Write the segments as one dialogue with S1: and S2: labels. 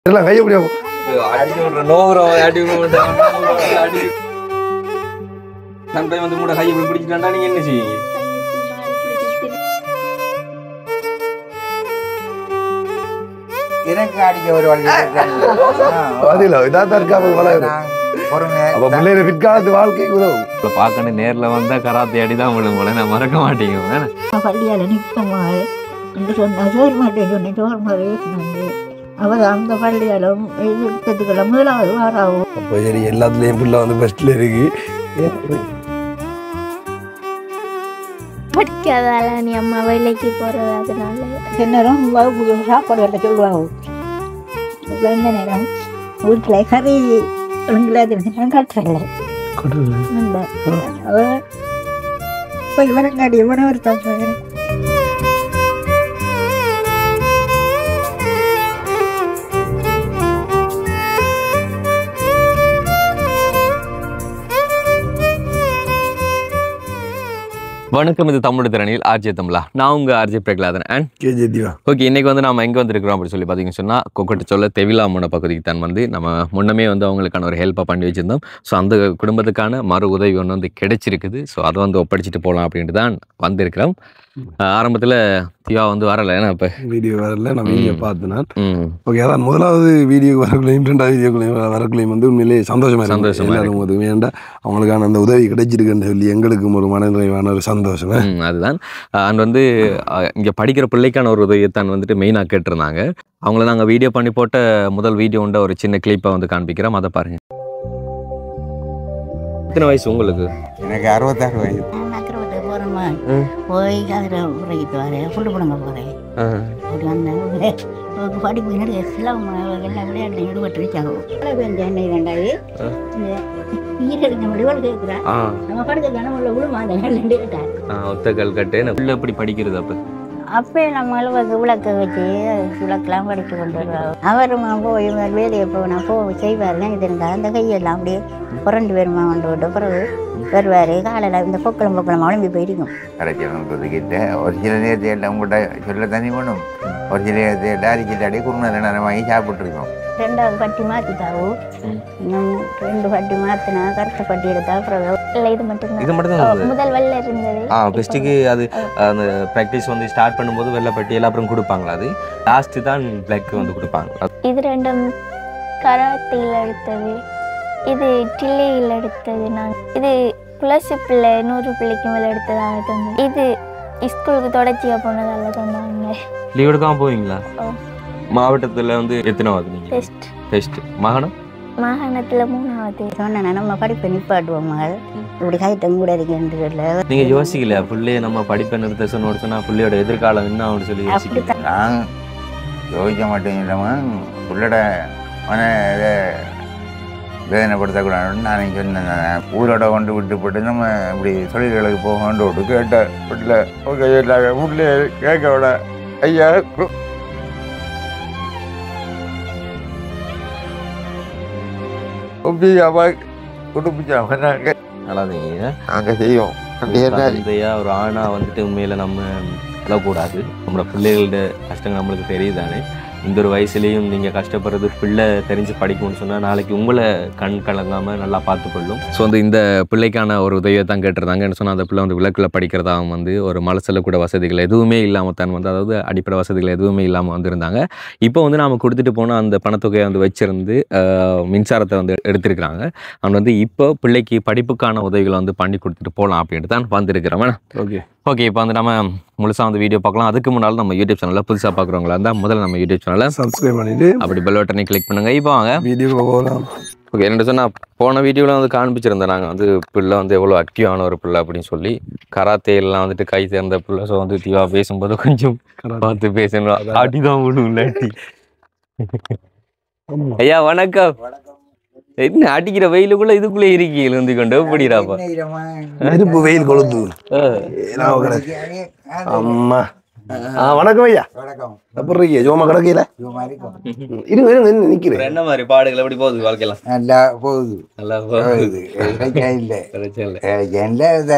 S1: எல்லாம் கையை முடியும்
S2: அடிக்க விடுற நோவுறோம் அடி அடி சம்டைம் வந்து கூட கையை இப்படி பிடிச்சிட்டாண்டா நீங்க என்ன செய்வீங்க
S3: எனக்கு அடிக்க ஒரு வழி இருக்காங்க. ஆ,
S1: அதில் இதாக தான் இருக்கா வளரும்
S3: நான் பொறுமையா
S1: அப்போ பிள்ளைங்க பிற்காலத்து வாழ்க்கைக்கு உதவும்
S2: இப்போ பார்க்கணும் நேர்ல வந்தா கராத்தே அடி தான் விழும் போல நான் மறக்க மாட்டேங்க
S4: பள்ளியால் நிற்கமாக என்று சொன்னால் சோறு மாட்டேன் சொன்னேன் சோறு மாதிரி சொன்னாங்க அவர் அந்த பள்ளியாலும் எடுத்ததுக்குள்ள முதலாவது வாராவும்
S1: அப்போ சரி எல்லாத்துலேயும் பிள்ளை வந்து ஃபஸ்ட்டில் இருக்கு
S5: படிக்காதால நீ அம்மா வேலைக்கு போறது அதனால
S4: சின்னரும் வகுப்புக்கு சாப்பாடு வரல சொல்லுவாங்க இப்ப இந்த நேரம் வீட்டில் கறி ஒழுங்கில் தெரிஞ்சு கட்டுறல இல்லை அவர் போய் வரங்காடி இவனை ஒரு தப்பு
S2: வணக்கம் இது தமிழ் திறனில் ஆர்ஜே தமிழா நான் உங்க RJ Prahaladhan and
S1: KG Deeva
S2: okay இன்னைக்கு வந்து நம்ம எங்கே வந்திருக்கிறோம் அப்படின்னு சொல்லி பார்த்தீங்கன்னு சொன்னால் கொக்கட்டு சொல்ல தெவிலாமன பகுதிக்கு தான் வந்து நம்ம முன்னமே வந்து அவங்களுக்கான ஒரு ஹெல்ப்பை பண்ணி வச்சிருந்தோம் ஸோ அந்த குடும்பத்துக்கான மறு உதவி ஒன்று வந்து கிடைச்சிருக்குது ஸோ அதை வந்து ஒப்படைச்சிட்டு போகலாம் அப்படின்ட்டு தான் வந்திருக்கிறோம் ஆரம்பத்தில் திவா வந்து வரலை ஏன்னா இப்போ
S1: வீடியோ வரல நான் வீடியோ பார்த்தேன் நான்
S2: ம்
S1: ஓகே அதான் முதலாவது வீடியோ வரக்குள்ளையும் ரெண்டாவது வீடியோக்குள்ளையும் வரக்குள்ளையும் வந்து உண்மையிலேயே சந்தோஷமா இருக்கு
S2: சந்தோஷமா
S1: எல்லாரும் போது ஏன்டா அவங்களுக்கான அந்த உதவி கிடைச்சிருக்குன்னு சொல்லி எங்களுக்கும் ஒரு மனநிறைவான ஒரு சந்தோஷம்
S2: ம், அதுதான் அண்ட் வந்து இங்கே படிக்கிற பிள்ளைக்கான ஒரு உதவியைத்தான் வந்துட்டு மெயினாக கேட்டிருந்தாங்க அவங்கள நாங்கள் வீடியோ பண்ணி போட்ட முதல் வீடியோ உண்ட ஒரு சின்ன கிளிப்பை வந்து காண்பிக்கிறோம் அதை பாருங்க எத்தனை வயசு உங்களுக்கு
S3: எனக்கு அறுபத்தாறு வயசு
S4: நக்கரவத்தை போகிறோமா
S2: ம்.
S4: போய் அதில் உரைக்கிட்டு வரேன் புல்லு பிடுங்க போகிறேன் அப்படி வந்தேன் படிப்பு என்னுடைய சிலவம் எல்லாம் விளையாட்டு ஈடுபட்டு இருக்காங்க சென்னை ரெண்டாவது ஈரடிஞ்ச முடிவுகள் கேட்குறேன்
S2: ஆ
S4: நம்ம படுக்க கனவுல விழுமா அந்த ரெண்டு கேட்டார்
S2: ஆ, ஒத்த கல் கட்டு பிள்ளை எப்படி படிக்கிறது அப்போ
S4: அப்போ நம்ம அலுவலக விளக்க வச்சு விளக்கெல்லாம் படித்து கொண்டு வருவாங்க அவரும் போய் வேலையை போனால் போ செய்வார் இது இருந்தால் அந்த கையெல்லாம் அப்படியே புரண்டு வருமா கொண்டு விட்டு பிறகு வருவார் காலையில் இந்த பொக்கலம் பொக்கலம் உழம்பி போயிருக்கும்
S3: கிடைச்சவங்க கிட்ட ஒரு சில நேரத்தை எல்லாம் உங்கள்கிட்ட சொல்ல தண்ணி வேணும் ஒரு சில நேரத்தை அரிக்கிட்டு அடி குருணை நேரம் வாங்கி சாப்பிட்டுருக்கோம்
S4: ரெண்டாவது பட்டி மாற்றிட்டாவோ இன்னும் ரெண்டு பட்டி மாற்றினா கருத்து பட்டி எடுத்தா அப்புறம்
S5: இல்ல இது மட்டும்
S2: இது மட்டும்
S5: தான்
S2: தான்
S5: முதல் வெள்ள இருந்தது
S2: ஆ ஃபஸ்ட்டுக்கு அது அந்த ப்ராக்டிஸ் வந்து ஸ்டார்ட் பண்ணும்போது வெள்ளை பட்டியல் அப்புறம் கொடுப்பாங்களா அது லாஸ்ட்டு தான் பிளாக் வந்து கொடுப்பாங்க
S5: இது ரெண்டும் கராத்தியில் எடுத்தது இது டில்லியில் எடுத்தது நான் இது துளசி பிள்ளை நூறு பிள்ளைக்கு மேலே எடுத்ததாக தந்தது இது ஸ்கூலுக்கு தொடர்ச்சியாக போனதால தந்தாங்க
S2: லீவ் எடுக்காம போவீங்களா
S5: ஆ.
S2: மாவட்டத்தில் வந்து எத்தனாவது நீங்கள்
S5: டெஸ்ட்
S2: டெஸ்ட் மகனம்
S5: மாகாணத்தில் மூணாவது
S4: சொன்னேன் நம்ம படிப்பை நிப்பாட்டுவோம் மகள் இப்படி கைத்தம் கூட இருக்கின்றதில்ல
S2: நீங்க யோசிக்கலையா பிள்ளைய நம்ம படிப்பை நிறுத்த சொன்ன சொன்னா பிள்ளையோட எதிர்காலம் என்ன ஆகும்னு சொல்லி யோசிக்கல
S4: அப்படித்தான்
S3: நான் யோசிக்க மாட்டேங்கிறவன் உள்ளட மன இதை வேதனைப்படுத்தக்கூடாதுன்னு நான் சொன்னேன் ஊரோட கொண்டு விட்டு போட்டு நம்ம இப்படி தொழில்களுக்கு போகணும் விட்டு கேட்ட வீட்டில் ஓகே வீட்டில் கேட்க விட ஐயா கு- கும்பியாம குடும்பிச்சாம நாங்கள்
S2: அழாதீங்க
S3: நாங்கள் செய்வோம் அப்படி என்ன
S2: தந்தையா ஒரு ஆணா வந்துட்டு உண்மையில நம்ம அழக்கூடாது நம்மளோட பிள்ளைகளோட கஷ்டங்கள் நம்மளுக்கு தெரியுதானே இந்த ஒரு வயசுலயும் நீங்க கஷ்டப்படுறது பிள்ளை தெரிஞ்சு படிக்கணும்னு சொன்னா நாளைக்கு உங்களை கண் கலங்காம நல்லா பார்த்து கொள்ளும் ஸோ வந்து இந்த பிள்ளைக்கான ஒரு உதவியை தான் கேட்டிருந்தாங்கன்னு சொன்னா அந்த பிள்ளை வந்து விளக்குல படிக்கிறதாகவும் வந்து ஒரு மலசில் கூட வசதிகள் எதுவுமே இல்லாமல் தான் வந்து அதாவது அடிப்படை வசதிகள் எதுவுமே இல்லாமல் வந்திருந்தாங்க இப்போ வந்து நாம கொடுத்துட்டு போன அந்த பணத்தொகையை வந்து வச்சிருந்து ஆஹ், மின்சாரத்தை வந்து எடுத்திருக்கிறாங்க அவன் வந்து இப்போ பிள்ளைக்கு படிப்புக்கான உதவிகளை வந்து பண்ணி கொடுத்துட்டு போகலாம் அப்படின்ட்டு தான் வந்திருக்கிறோம்
S1: ஓகே
S2: ஓகே இப்போ வந்து நம்ம முழுசாக வந்து வீடியோ பார்க்கலாம் அதுக்கு முன்னால் நம்ம யூடியூப் சேனலில் புதுசாக பார்க்குறவங்களா இருந்தால் முதல்ல நம்ம யூடியூப் சேனலை
S1: சப்ஸ்கிரைப் பண்ணிட்டு
S2: அப்படி பெல் பட்டனை கிளிக் பண்ணுங்க இப்போ வாங்க
S1: வீடியோ போகலாம்
S2: ஓகே என்ன சொன்னால் போன வீடியோவில் வந்து காண்பிச்சிருந்தேன் நாங்கள் வந்து பிள்ளை வந்து எவ்வளோ ஆக்டிவான ஒரு பிள்ளை அப்படின்னு சொல்லி கராத்தே எல்லாம் வந்துட்டு கை சேர்ந்த பிள்ளை ஸோ வந்து தீவா பேசும்போது கொஞ்சம் பார்த்து பேசணும் அடிதான் விடும் இல்லாட்டி ஐயா வணக்கம் என்ன அடிக்கிற வெயிலுக்குள்ள இதுக்குள்ளே இருக்கீங்க இருந்து கொண்டு எப்படிடாப்பா
S1: நெருப்பு வெயில் கொளுத்து நான் கிடக்கு அம்மா ஆ வணக்கம் ஐயா
S3: வணக்கம்
S1: எப்படி இருக்கீங்க ஜோமா கிடக்கல
S3: சும்மா இருக்கும்
S1: இருங்க இருங்க இன்னும் நிக்கிறேன்
S2: என்ன மாதிரி பாடுகள் எப்படி போகுது வாழ்க்கையெல்லாம்
S3: நல்லா போகுது
S2: நல்லா
S3: போகுது இல்லை
S2: பிரச்சனை இல்லை
S3: இல்லை இதை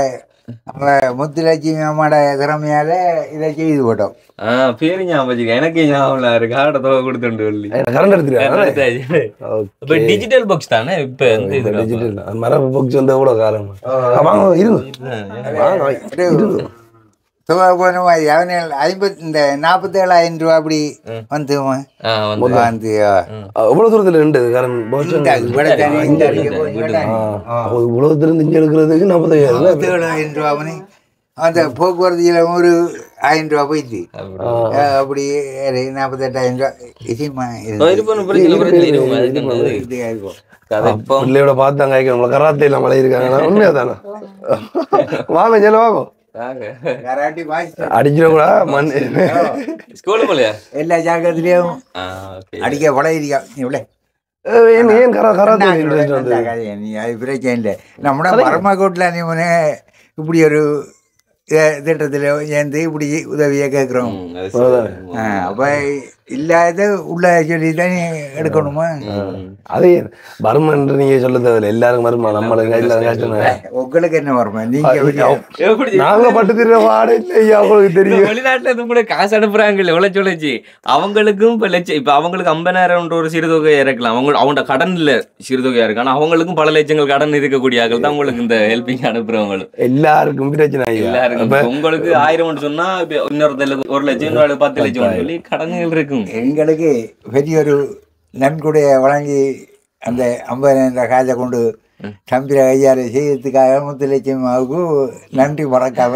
S3: அவ முத்துலட்சுமி அம்மாட திறமையால இதை செய்து போட்டோம்
S2: ஆ பேரு ஞாபகம் வச்சுக்க எனக்கு ஞாபகம் இருக்கு ஆட தொகை கொடுத்துட்டு சொல்லி
S1: கரண்ட் எடுத்துருக்காங்க
S2: இப்ப டிஜிட்டல் பாக்ஸ் தானே இப்ப வந்து இது
S1: டிஜிட்டல் மரபு பாக்ஸ் வந்த கூட காலம் வாங்க இருங்க வாங்க இருங்க
S3: துவா போன மாதிரி அவனால் ஐம்பத்தி இந்த நாற்பத்தேழாயிரம் ரூபா அப்படி வந்துமா
S2: ஆ, வந்து
S3: வந்து
S1: எவ்வளவு தூரத்துல இருந்து கரண்ட் பாக்ஸ்
S3: இந்த இவ்வளவு தானே, இந்த அடிக்க போய் இவ்வளவு தானே.
S1: இவ்வளவு தூரத்துல இருந்து இங்க எடுக்கிறதுக்கு நாற்பத்தையாயிரம்
S3: நாற்பத்தேழாயிரம் ரூபா அவனே அந்த போக்குவரத்துல ஒரு ஆயிரம் ரூபா போயிடுச்சு அஹ் அப்படி நாற்பத்தெட்டாயிரம் ரூபா இதுமா
S2: இருப்போம் பிரச்சனை பிரச்சனை இருக்கும் அதுக்கு என்னது?
S3: இருக்கும்
S2: கதை இப்போ
S1: பிள்ளையோட பார்த்தாங்க நம்மள கராத்தே இல்லாம இருக்காங்க உண்மையா தானே வாங்க செல்ல வாங்க
S3: கராட்டி வாசி
S1: அடிச்சிட கூட மண்
S2: ஸ்கூலு போலையா
S3: எல்லா ஜாக்கிரத்துலயும்
S2: ஆ ஓகே
S3: அடிக்க பழகிருக்கா இவ்வளோ
S1: ஏய், ஏன் ஏன் கரா கராத்தே இன்ட்ரெஸ்ட் வந்து
S3: நீ அது பிரச்சனை இல்லை நம்மட மரமாக்கோட்டில் நீ முன்னே இப்படி ஒரு அஹ், திட்டத்துல சேர்ந்து இப்படி உதவியை கேட்குறோம்
S2: ம், அது சரி.
S3: அப்போ இல்லாத உள்ள சொல்லி தான் எடுக்கணுமா
S1: அதே வருமன்று நீங்க சொல்ல தேவையில்ல எல்லாருக்கும் வருமா நம்மளுக்கு எல்லாரும் கஷ்டம்
S3: உங்களுக்கு என்ன வருமா நீங்க
S2: எப்படி
S1: நாங்க பட்டு திரிய வாடகை இல்லையா உங்களுக்கு
S2: இப்ப
S1: தெரியும்
S2: வெளிநாட்டுல இருந்து கூட காசு அனுப்புறாங்கல்ல எவ்வளவு சொல்லிச்சு அவங்களுக்கும் இப்ப லட்சம் இப்ப அவங்களுக்கு ஐம்பதாயிரம் ஒரு சிறுதொகை இறக்கலாம் அவங்க அவங்களோட கடன் இல்ல சிறுதொகையா இருக்கு ஆனா அவங்களுக்கும் பல லட்சங்கள் கடன் இருக்கக்கூடிய ஆட்கள் தான் உங்களுக்கு இந்த ஹெல்பிங் அனுப்புறவங்களும்
S1: எல்லாருக்கும் பிரச்சனை ஐயா
S2: எல்லாருக்கும்
S1: அப்ப
S2: இப்ப உங்களுக்கு ஆயிரம் சொன்னா இப்ப இன்னொருத்தர் ஒரு லட்சம் இன்னொரு பத்து லட்சம் சொல்லி கடன்கள் இருக்கும்
S3: எங்களுக்கு பெரிய ஒரு நன்கொடையை வழங்கி அந்த ஐம்பதாயிரம் காசை கொண்டு தம்பிர ஐயாறு செய்யறதுக்காக முத்துலட்சுமாவுக்கு நன்றி மறக்காம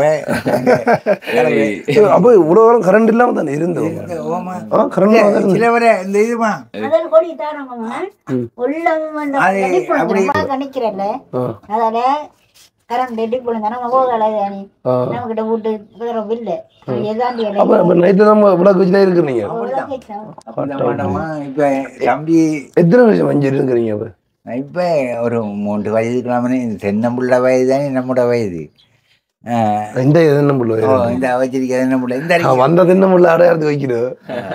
S1: அப்ப இவ்வளவு தூரம் கரண்ட் இல்லாம தானே இருந்தோம்
S3: ஓமா
S1: ஆ கரண்ட் இல்லாம தான் இருந்தோம்.
S3: சில வரை இந்த இதுமா
S4: அதில் கொடி தானவங்க உள்ளம் அந்த
S3: அது
S4: வெடிப்புழுங்க
S3: அப்படி-
S4: நம்ம கணிக்கிறல்ல
S1: ஆ.
S4: அதால கரண்ட் வெடிப்புழுங்க நம்ம போகலை தானே
S1: ஆ.
S4: நம்ம கிட்ட வீட்டு வேற இல்லை எதாண்டி
S1: அப்ப அப்ப நைட்டு நம்ம விளக்கு வச்சுதான் இருக்கிறீங்க
S3: மாட்டோமா இப்ப தம்பி
S1: எத்தனை வருஷம் அஞ்சு இருக்கிறீங்க அப்ப
S3: இப்ப ஒரு மூன்று வயதுக்கலாமே இந்த தென்னம்புள்ள வயது தானே நம்மளோட வயது ஆ,
S1: இந்த என்ன புள்ள
S3: ஓ, இந்த வச்சிருக்க தென்னம்புள்ள இந்த
S1: ஆ, வந்த தின்ன முள்ள அடையாளத்து வைக்கிறது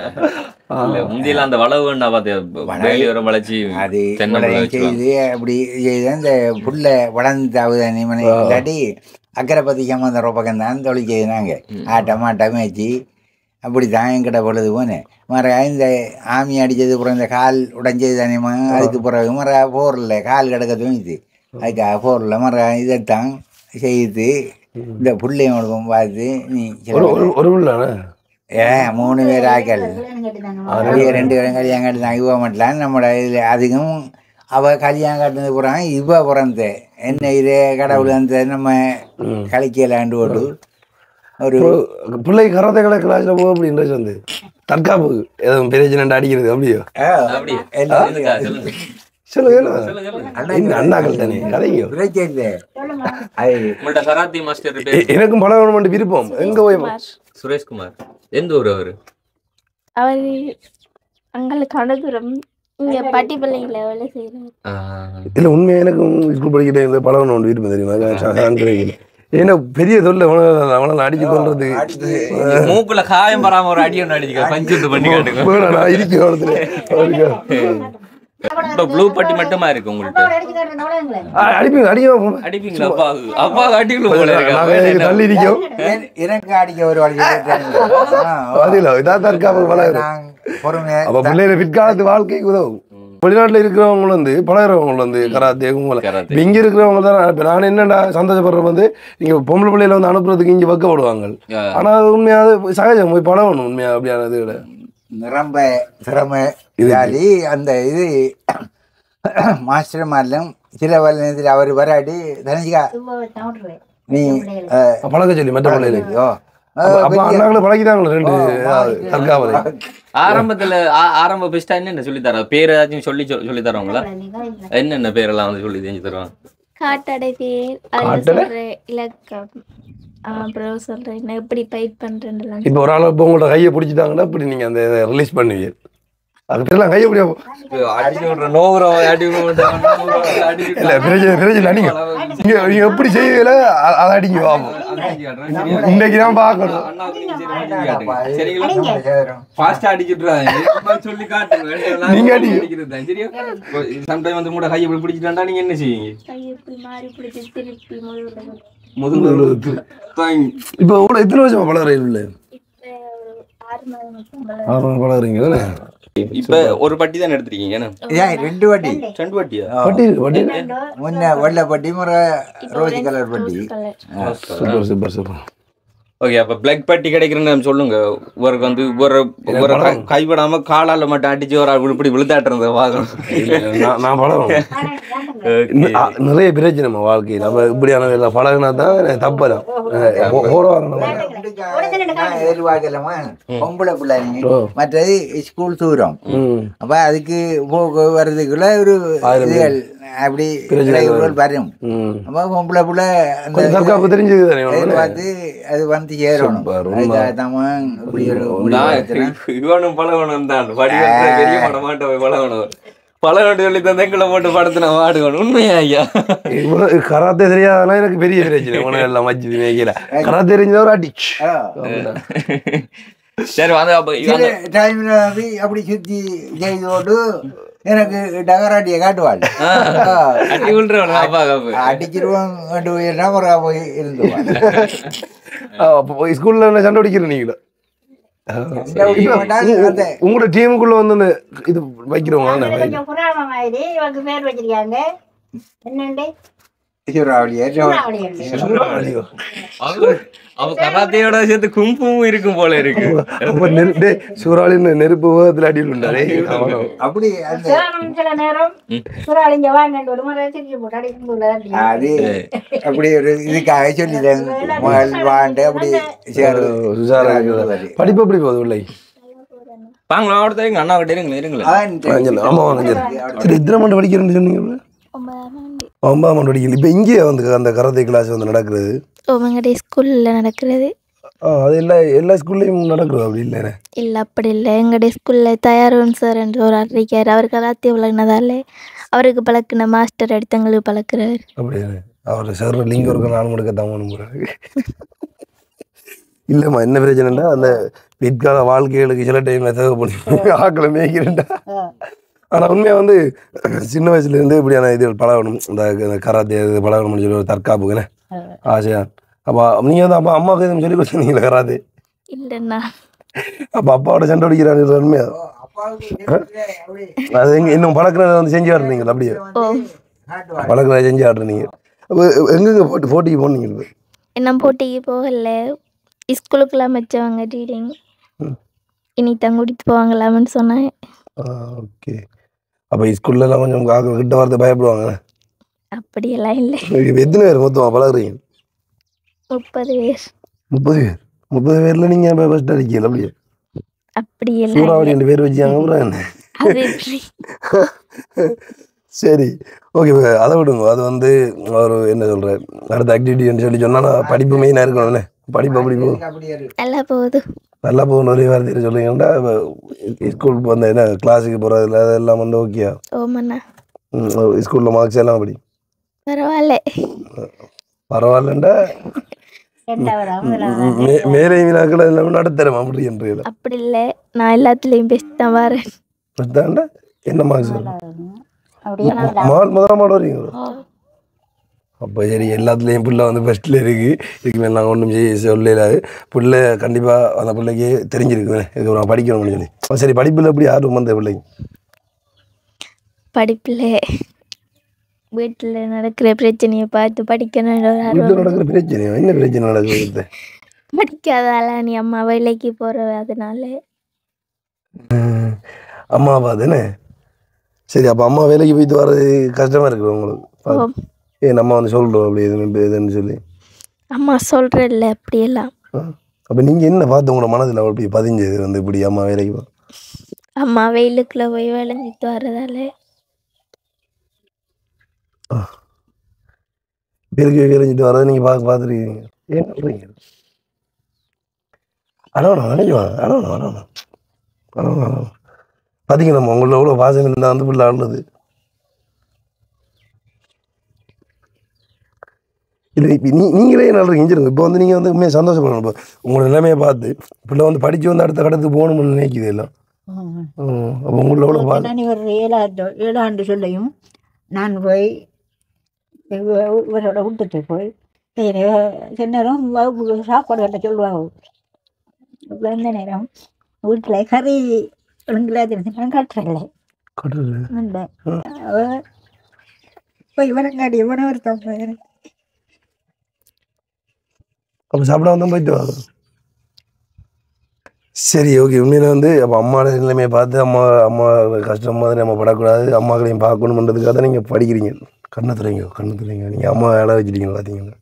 S2: இல்ல, முந்தியெல்லாம் அந்த வளவு வேண்டா பாத்தியா வேலி வர வளைச்சி
S3: அது
S2: தென்னம்பிள்ளை
S3: இவ்வளவு
S2: வச்சுருவாங்க.
S3: செய்து அப்படி செய்து அந்த புல்ல வளர்ந்தாவுது நிமனை இல்லாட்டி அக்கறை பற்றிக்காம அந்த ரொப்பக்கம் தான் தொழில் செய்தாங்க ஆட்டம் ஆட்டம் வச்சு அப்படி தான் என்கிட்ட பொழுது போனேன் மற இந்த ஆமி அடித்தது அப்புறம் இந்த கால் உடைஞ்சது தானேமா அதுக்கு பிறகு மற போரில் கால் கிடக்க தூங்கிது அதுக்காக போரில் மற இதைத்தான் செய்து இந்த பிள்ளைங்களுக்கும் பார்த்து நீ
S1: ஒரு ஒரு- ஒரு புள்ளானே
S3: ஏ மூணு பேர் ஆக்கல்
S4: கேட்டுதாங்க
S3: அப்படியே ரெண்டு பேரும் கல்யாணம் கட்டினாங்க இவ மட்டும் நம்மளோட இதில் அதிகம் அவ கல்யாணம் கட்டினது புறம் இவ பிறந்த என்ன இது கடவுள் அந்த நம்ம கலைக்கலாண்டு போட்டு ஒரு
S1: பிள்ளை கராத்தே கலை கிளாஸ்ல போக அப்படி இன்ட்ரெஸ்ட் வந்து தற்காப்பு எதுவும் பிரச்சனை அடிக்கிறது அப்படியோ
S3: ஆ,
S2: அப்படியே
S3: எல்லாம்
S2: சொல்லுங்க, சொல்லுங்க.
S1: சொல்லுங்க
S2: சொல்லுங்க, சொல்லுங்க.
S3: அண்ணா
S1: இந்த அண்ணாக்கள் தானே கதைங்க
S3: பிரச்சனை இல்லை அது
S2: உங்கள்ட்ட கராத்தி மாஸ்டர்
S1: எ-
S2: பேர்
S1: எனக்கும் பழகணும் விருப்பம் எங்க போய்
S2: சுரேஷ்குமார் எந்த ஊர் அவரு
S5: அவர் அங்களுக்கு அனுதூரம் இங்க பட்டிப்பள்ளியில வேலை செய்யறாரு
S2: ஆ,
S1: இல்ல உண்மையா எனக்கும் ஸ்கூல் படிக்கிட்டே இந்த பழகணும் விருப்பம் தெரியுமா ஏன்னா பெரிய தொல்லை அவனால அடிச்சு கொள்றது
S2: மூக்குல காயம் வராம ஒரு அடி ஒன்று அடிச்சுக்க பஞ்சு பண்ணி காட்டுங்க
S1: வேணாம், நான் இருக்கிற இடத்துல அவருக்கு.
S2: இப்ப ப்ளூ பட்டி மட்டுமா இருக்கு உங்கள்ட்ட
S4: அடிச்சு காட்டுறேன் அவ்வளோங்களே
S1: ஆ, அடிப்பீங்க அடிக்க
S2: அடிப்பீங்களா அப்பா அப்பா அடிக்கல போல இருக்கு
S1: நாங்க இதுக்கு தள்ளி இருக்கோம்
S3: என்- எனக்கு அடிக்க ஒரு வழி
S1: அது இல்ல இதான் தற்காப்பு பழகிறோம்
S3: நான் பொறுமையா
S1: அப்ப பிள்ளைகளை பிற்காலத்து வாழ்க்கைக்கு உதவும் வெளிநாட்டுல இருக்கிறவங்க வந்து பழகிறவங்க வந்து கராத்தே கும்பல
S2: கராத்தே.
S1: இப்ப இங்க இருக்கிறவங்க தான் இப்ப நான் என்னடா சந்தோஷப்படுறது வந்து இங்க பொம்பளை பிள்ளைகளை வந்து அனுப்புறதுக்கு இங்க வைக்கப்படுவாங்க
S2: ஆ.
S1: ஆனா அது உண்மையா அது சகஜம் போய் பழகணும் உண்மையா அப்படியான இது விட
S3: நிரம்ப திறமை இதாலி அந்த இது மாஸ்டர் மாதிரிலும் சில வல்லுநத்தில் அவர் வராட்டி தனிச்சிக்கா
S4: சாப்பிட்ருவேன்
S3: நீ
S1: பழக சொல்லி மற்ற பிள்ளைகளுக்கு
S3: ஓ
S1: அப்ப அப்ப அண்ணாங்களை பழகிட்டாங்களே ரெண்டு தற்காவலை
S2: ஆரம்பத்துல ஆ- ஆரம்ப பெஸ்டா என்னென்ன சொல்லி தர பேர் ஏதாச்சும் சொல்லி சொல்- சொல்லி தருவாங்களா என்னென்ன பேரெல்லாம் வந்து சொல்லி தெரிஞ்சு தருவாங்க
S5: காட்டடை பேர் அதுல
S1: காட்டடை?
S5: சொல்ற இலக்கம் அப்புறம் சொல்றேன் என்ன எப்படி பயிர் பண்றேன்னு
S1: இப்ப ஒரு ஆள் இப்ப உங்களோட கையை பிடிச்சிட்டாங்கன்னா இப்படி நீங்க அந்த ரிலீஸ் பண்ணுவீங்க அது தெரியல கையை பிடிக்க
S2: அடிச்சு விடுற நோவுறோம் அடி
S1: இல்ல பிரச்சனை பிரச்சனை அடிங்க நீங்க நீங்க எப்படி செய்வீங்களோ அ- அதை அடிங்க பாப்போம் இன்னைக்கு தான் பார்க்கணும்
S2: ஃபாஸ்டா அடிச்சுட்டுறாங்க சொல்லி காட்டுங்க
S1: நீங்க அடிங்க.
S2: அடிக்கிறது சரியா சம்டைம் வந்து கூட கையை இப்படி பிடிச்சிட்டாண்டா நீங்க என்ன செய்வீங்க
S5: கையை இப்படி மாறி பிடிச்சி திருப்பி முழுவதும்
S1: முதுகு இப்போ கூட எத்தனை வருஷமா பழகிறீங்க உள்ள ஆறு மாதம் பழகிறீங்க தானே
S2: இப்ப ஒரு பட்டி தான் எடுத்திருக்கீங்க என்ன?
S3: ஏன் ரெண்டு வாட்டி
S2: ரெண்டு பட்டியா
S1: பட்டி பட்டி
S3: முன்ன வெள்ளை பட்டி முறை ரோஸ் கலர் பட்டி
S1: சூப்பர் சூப்பர் சூப்பர்
S2: ஓகே அப்ப பிளாக் பட்டி கிடைக்கிறேன்னு சொல்லுங்க ஒருக்கு வந்து ஒரு ஒரு கை- கைவிடாம காலால மட்டும் அடிச்சு ஒரு ஆள் இப்படி விழுத்தாட்டுறத வாங்கணும்
S1: நான் நான் பழகும் நிறைய பிரச்சனை நம்ம வாழ்க்கையில் நம்ம இப்படியான எல்லாம் பழகினா தான் தப்பலாம் ஓர வரணும்
S3: நான் எதிர்பார்க்கலாமா பொம்பளை பிள்ளைங்க
S1: ஓ.
S3: மற்றது ஸ்கூல் தூரம்
S1: ம்
S3: அப்ப அதுக்கு போக வர்றதுக்குள்ள ஒரு
S1: ஆயிரம்
S3: இதுகள் அப்படி
S1: பிரச்சனை
S3: இடையூறுகள் வரும்
S1: ம்
S3: அப்ப பொம்பளை பிள்ளை அந்த
S1: கொஞ்சம் தற்காப்பு தெரிஞ்சது தானே உனக்கு?
S3: எதிர்பார்த்து அது வந்து சேரணும்
S1: சூப்பர், உண்மை.
S3: அதுக்காக தான் இப்படி ஒரு முடிவு
S2: நான்
S3: எடுத்தேன்.
S2: இவனும் பழகணும் தான் வடிவத்தை பெரிய படமாட்ட போய் பழகணும் பழகணும் சொல்லி தந்தைக்குள்ள போட்டு படத்துல வாடுவணும் உண்மையா ஐயா
S1: இவ்வளவு கராத்தே தெரியாதெல்லாம் எனக்கு பெரிய பிரச்சனை உனக்கு எல்லாம் மஜ்ஜி மேய்க்கல கராத்தே தெரிஞ்சா ஒரு அடி
S3: ஆ.
S2: சரி வந்து அப்ப
S3: சில
S2: இவன்
S3: டைம்ல வந்து அப்படி சுத்தி செய்தோடு எனக்கு டகராட்டியை காட்டுவாள் ஆ.
S2: அடி விழுறவன் அப்பா காப்பு
S3: அடிச்சிருவோம் கொண்டு போய் நபரா போய் இருந்துவாள்
S1: ஸ்கூல்ல என்ன சண்டை அடிக்கிற நீங்களா
S3: சண்டை அடிக்க மாட்டாங்க, அந்த
S1: உங்களோட டீமுக்குள்ள வந்து அந்த இது வைக்கிறவங்க தானே?
S4: கொஞ்சம் புறாமம் ஆயிடு இவங்க பேர் வச்சிருக்காங்க என்னண்டு
S3: சூறாவளியா
S4: சூறாவளி உண்டு.
S1: ஐயோ.
S2: அவ- அவ கராத்தையோட சேர்த்து கும்பும் இருக்கும் போல இருக்கு
S1: அப்ப நெரு டேய், சூறாவளின்னு நெருப்பு வேகத்துல அடியில் உண்டாரே
S3: அப்படி அந்த
S4: சில- சில நேரம் சூறாவளிங்க வாங்கன்னு ஒரு முறை திருச்சி போட்டு அடிக்கும்
S3: அது அப்படி ஒரு இதுக்காக சொல்லிட்டேன் முதல் வாண்டு அப்படி சேரு
S1: சுசாரா இருக்குது. படிப்பு எப்படி போகுது உள்ளே
S2: வாங்களா அவட எங்க அண்ணா கிட்ட இருங்களேன் இருங்களேன்
S3: அதான்
S1: அஞ்சல் ஆமா அஞ்சல் சரி இத்தனை மண்டு படிக்கிறேன்னு சொன்னீங்க
S5: ஒன்பதாம் ஆண்டு
S1: ஒன்பதாம் ஆண்டு படிக்கல இப்போ இங்கேயே வந்து அந்த கராத்தே கிளாஸ் வந்து நடக்கிறது
S5: உங்கள்கிட்ட ஸ்கூலில் நடக்கிறது
S1: ஆ, அது எல்லா எல்லா ஸ்கூல்லையும் நடக்குது அப்படி இல்லைண்ணே
S5: இல்லை அப்படி இல்லை எங்களுடைய ஸ்கூலில் தயாரவன் சார் என்று ஒரு அறிக்கார் அவர் கலாத்தி விளங்கினதால அவருக்கு பழக்கின மாஸ்டர் எடுத்து எங்களுக்கு பழக்கிறார்
S1: அப்படியே அவர் சார் லிங்க் இருக்க நானும் கொடுக்க தான் போகிறாரு இல்லைம்மா என்ன பிரச்சனைண்டா அந்த பிற்கால வாழ்க்கைகளுக்கு சில டைமில் தேவைப்படும் ஆக்களை மேய்க்கிறேன்டா ஆனால் உண்மையாக வந்து சின்ன வயசுலேருந்து இப்படியான இது பழகணும் இந்த இந்த கராத்தே இது பழகணும்னு சொல்லி ஒரு தற்காப்புக்குன்னு ஆசையா அப்போ நீங்கள் வந்து அப்போ அம்மாவுக்கு எதுவும் சொல்லி கொடுத்துருந்தீங்களா கராத்தே
S5: இல்லைண்ணா
S1: அப்போ அப்பாவோட சண்டை அடிக்கிறாங்க உண்மையா
S3: அப்படி
S1: அது எங்க இன்னும் பழக்கிறத வந்து செஞ்சு ஆடுறீங்களா அப்படியே
S5: ஓ
S3: காட்டுவாள்
S1: பழக்கிறத செஞ்சு ஆடுறீங்க அப்போ எங்கெங்க போட்டு போட்டிக்கு போனீங்க
S5: இன்னும் போட்டிக்கு போகல ஸ்கூலுக்குலாம் வச்சவங்க ரீடிங்
S1: ம்.
S5: இனி தான் கூட்டிட்டு போவாங்களாம்னு சொன்னாங்க
S1: ஓகே அப்போ ஸ்கூல்லலாம் கொஞ்சம் காக்க கிட்ட வரது பயப்படுவாங்க
S5: அப்படியெல்லாம் இல்லை
S1: இப்ப எத்தனை பேர் மொத்தமாக பழகுறீங்க
S5: முப்பது பேர்
S1: முப்பது பேர் முப்பது பேர்ல நீங்க இப்போ ஃபர்ஸ்ட் அடிக்கல அப்படியே
S5: அப்படியெல்லாம்
S1: சூறாவளி
S5: இல்லை
S1: ரெண்டு பேர் வச்சாங்க அப்புறம் என்ன
S5: அது எப்படி
S1: சரி ஓகே அதை விடுங்க அது வந்து ஒரு என்ன சொல்ற அடுத்த ஆக்டிவிட்டின்னு சொல்லி சொன்னா படிப்பு மெயினாக இருக்கணும்ல படிப்பு அப்படி போகும்
S3: அப்படியே இருக்கு.
S5: நல்லா போகுது
S1: நல்லா போகணும் ஒரே வார்த்தையில் சொல்லுங்கன்னா ஸ்கூல் வந்து என்ன கிளாஸுக்கு போகிறதுல அதெல்லாம் வந்து ஓகே
S5: ஓமண்ணா
S1: ஸ்கூலில் மார்க்ஸ் எல்லாம் அப்படி
S5: பரவாயில்ல
S1: பரவாயில்லண்டா
S4: ரெண்டாவது
S1: ம், மே- மேலை வினாக்கள் எல்லாம் நடத்துறேன் அப்படி என்று
S5: அப்படி இல்லை நான் எல்லாத்துலேயும் பெஸ்ட் தான் வரேன்
S1: தாண்டா என்ன மார்க்ஸ்
S4: அப்படியே
S1: மால் முதலாம் மாடு வரீங்களா அப்போ சரி எல்லாத்துலேயும் பிள்ளை வந்து ஃபஸ்ட்டில் இருக்கு இதுக்கு மேலே நாங்கள் ஒன்றும் செய்ய சொல்லலாது பிள்ளை கண்டிப்பாக அந்த பிள்ளைக்கு தெரிஞ்சிருக்கு இதுக்கு நான் படிக்கணும்னு சொல்லி அப்ப சரி படிப்பில் எப்படி ஆர்வம் வந்த பிள்ளைக்கு
S5: படிப்பில் வீட்டில் நடக்கிற பிரச்சனையை பார்த்து படிக்கணும்னு ஒரு
S1: வீட்டில்
S5: ஆர்வம்
S1: நடக்கிற பிரச்சனை என்ன பிரச்சனை நடக்குது
S5: படிக்காதால நீ அம்மா வேலைக்கு போகிற அதனால
S1: அம்மா அப்பா தானே சரி அப்போ அம்மா வேலைக்கு போயிட்டு வர்றது கஷ்டமாக இருக்குது உங்களுக்கு
S5: ஓ
S1: ஏ நம்ம வந்து சொல்கிறோம் அப்படி இதுன்னு இதுன்னு சொல்லி
S5: அம்மா சொல்கிறல்ல அப்படியெல்லாம்
S1: அப்போ நீங்கள் என்ன பார்த்து உங்களோட மனதில் அப்படி பதிஞ்சது வந்து இப்படி அம்மா வேலைக்கு போ
S5: அம்மா வெயிலுக்குள்ளே போய் விளைஞ்சிட்டு வர்றதால
S1: பெருக்கு விளைஞ்சிட்டு வரதை நீங்கள் பார்க்க பார்த்துருக்கீங்க ஏன் சொல்கிறீங்க அடவணும் நினைக்குவா அடவணும் அடவணும் அடவணும் அடவணும் பார்த்தீங்க நம்ம உங்களோட எவ்வளோ பாசம் இருந்தால் வந்து பிள்ளை ஆடுறது இல்லை இப்போ நீ நீங்களே நல்லா இஞ்சிருங்க இப்போ வந்து நீங்கள் வந்து உண்மையாக சந்தோஷப்படணும் இப்போ உங்களோட நிலைமையை பார்த்து பிள்ளை வந்து படித்து வந்து அடுத்த கடத்துக்கு போகணும்னு நினைக்குது எல்லாம் ம், அப்போ உங்களோட எவ்வளோ பாசம்
S4: நான் ஒரு ஏழாண்டு ஏழாண்டு சொல்லையும் நான் போய் இவ- இவரோட விட்டுட்டு போய் சரி சில நேரம் வகுப்புக்கு சாப்பாடு கட்ட சொல்லுவாங்க அப்ப அந்த நேரம் வீட்டில் கறி ஒழுங்குல தெரிஞ்சு கட்டுறல
S1: கடவுளே.
S4: இந்த அவ போய் இவனங்காடி இவனை ஒருத்தன் போயிரு
S1: அப்போ சாப்பிட வந்தால் போயிட்டு வாங்க சரி ஓகே உண்மையில வந்து அப்போ அம்மாவோட நிலைமையை பார்த்து அம்மா அம்மா கஷ்டம் மாதிரி நம்ம படக்கூடாது அம்மாக்களையும் பார்க்கணுன்றதுக்காக தான் நீங்கள் படிக்கிறீங்க கண்ணை துறைங்க கண்ணை துறைங்க நீங்கள் அம்மா வேலை வச்சுட்டீங்க பார்த்தீங்களா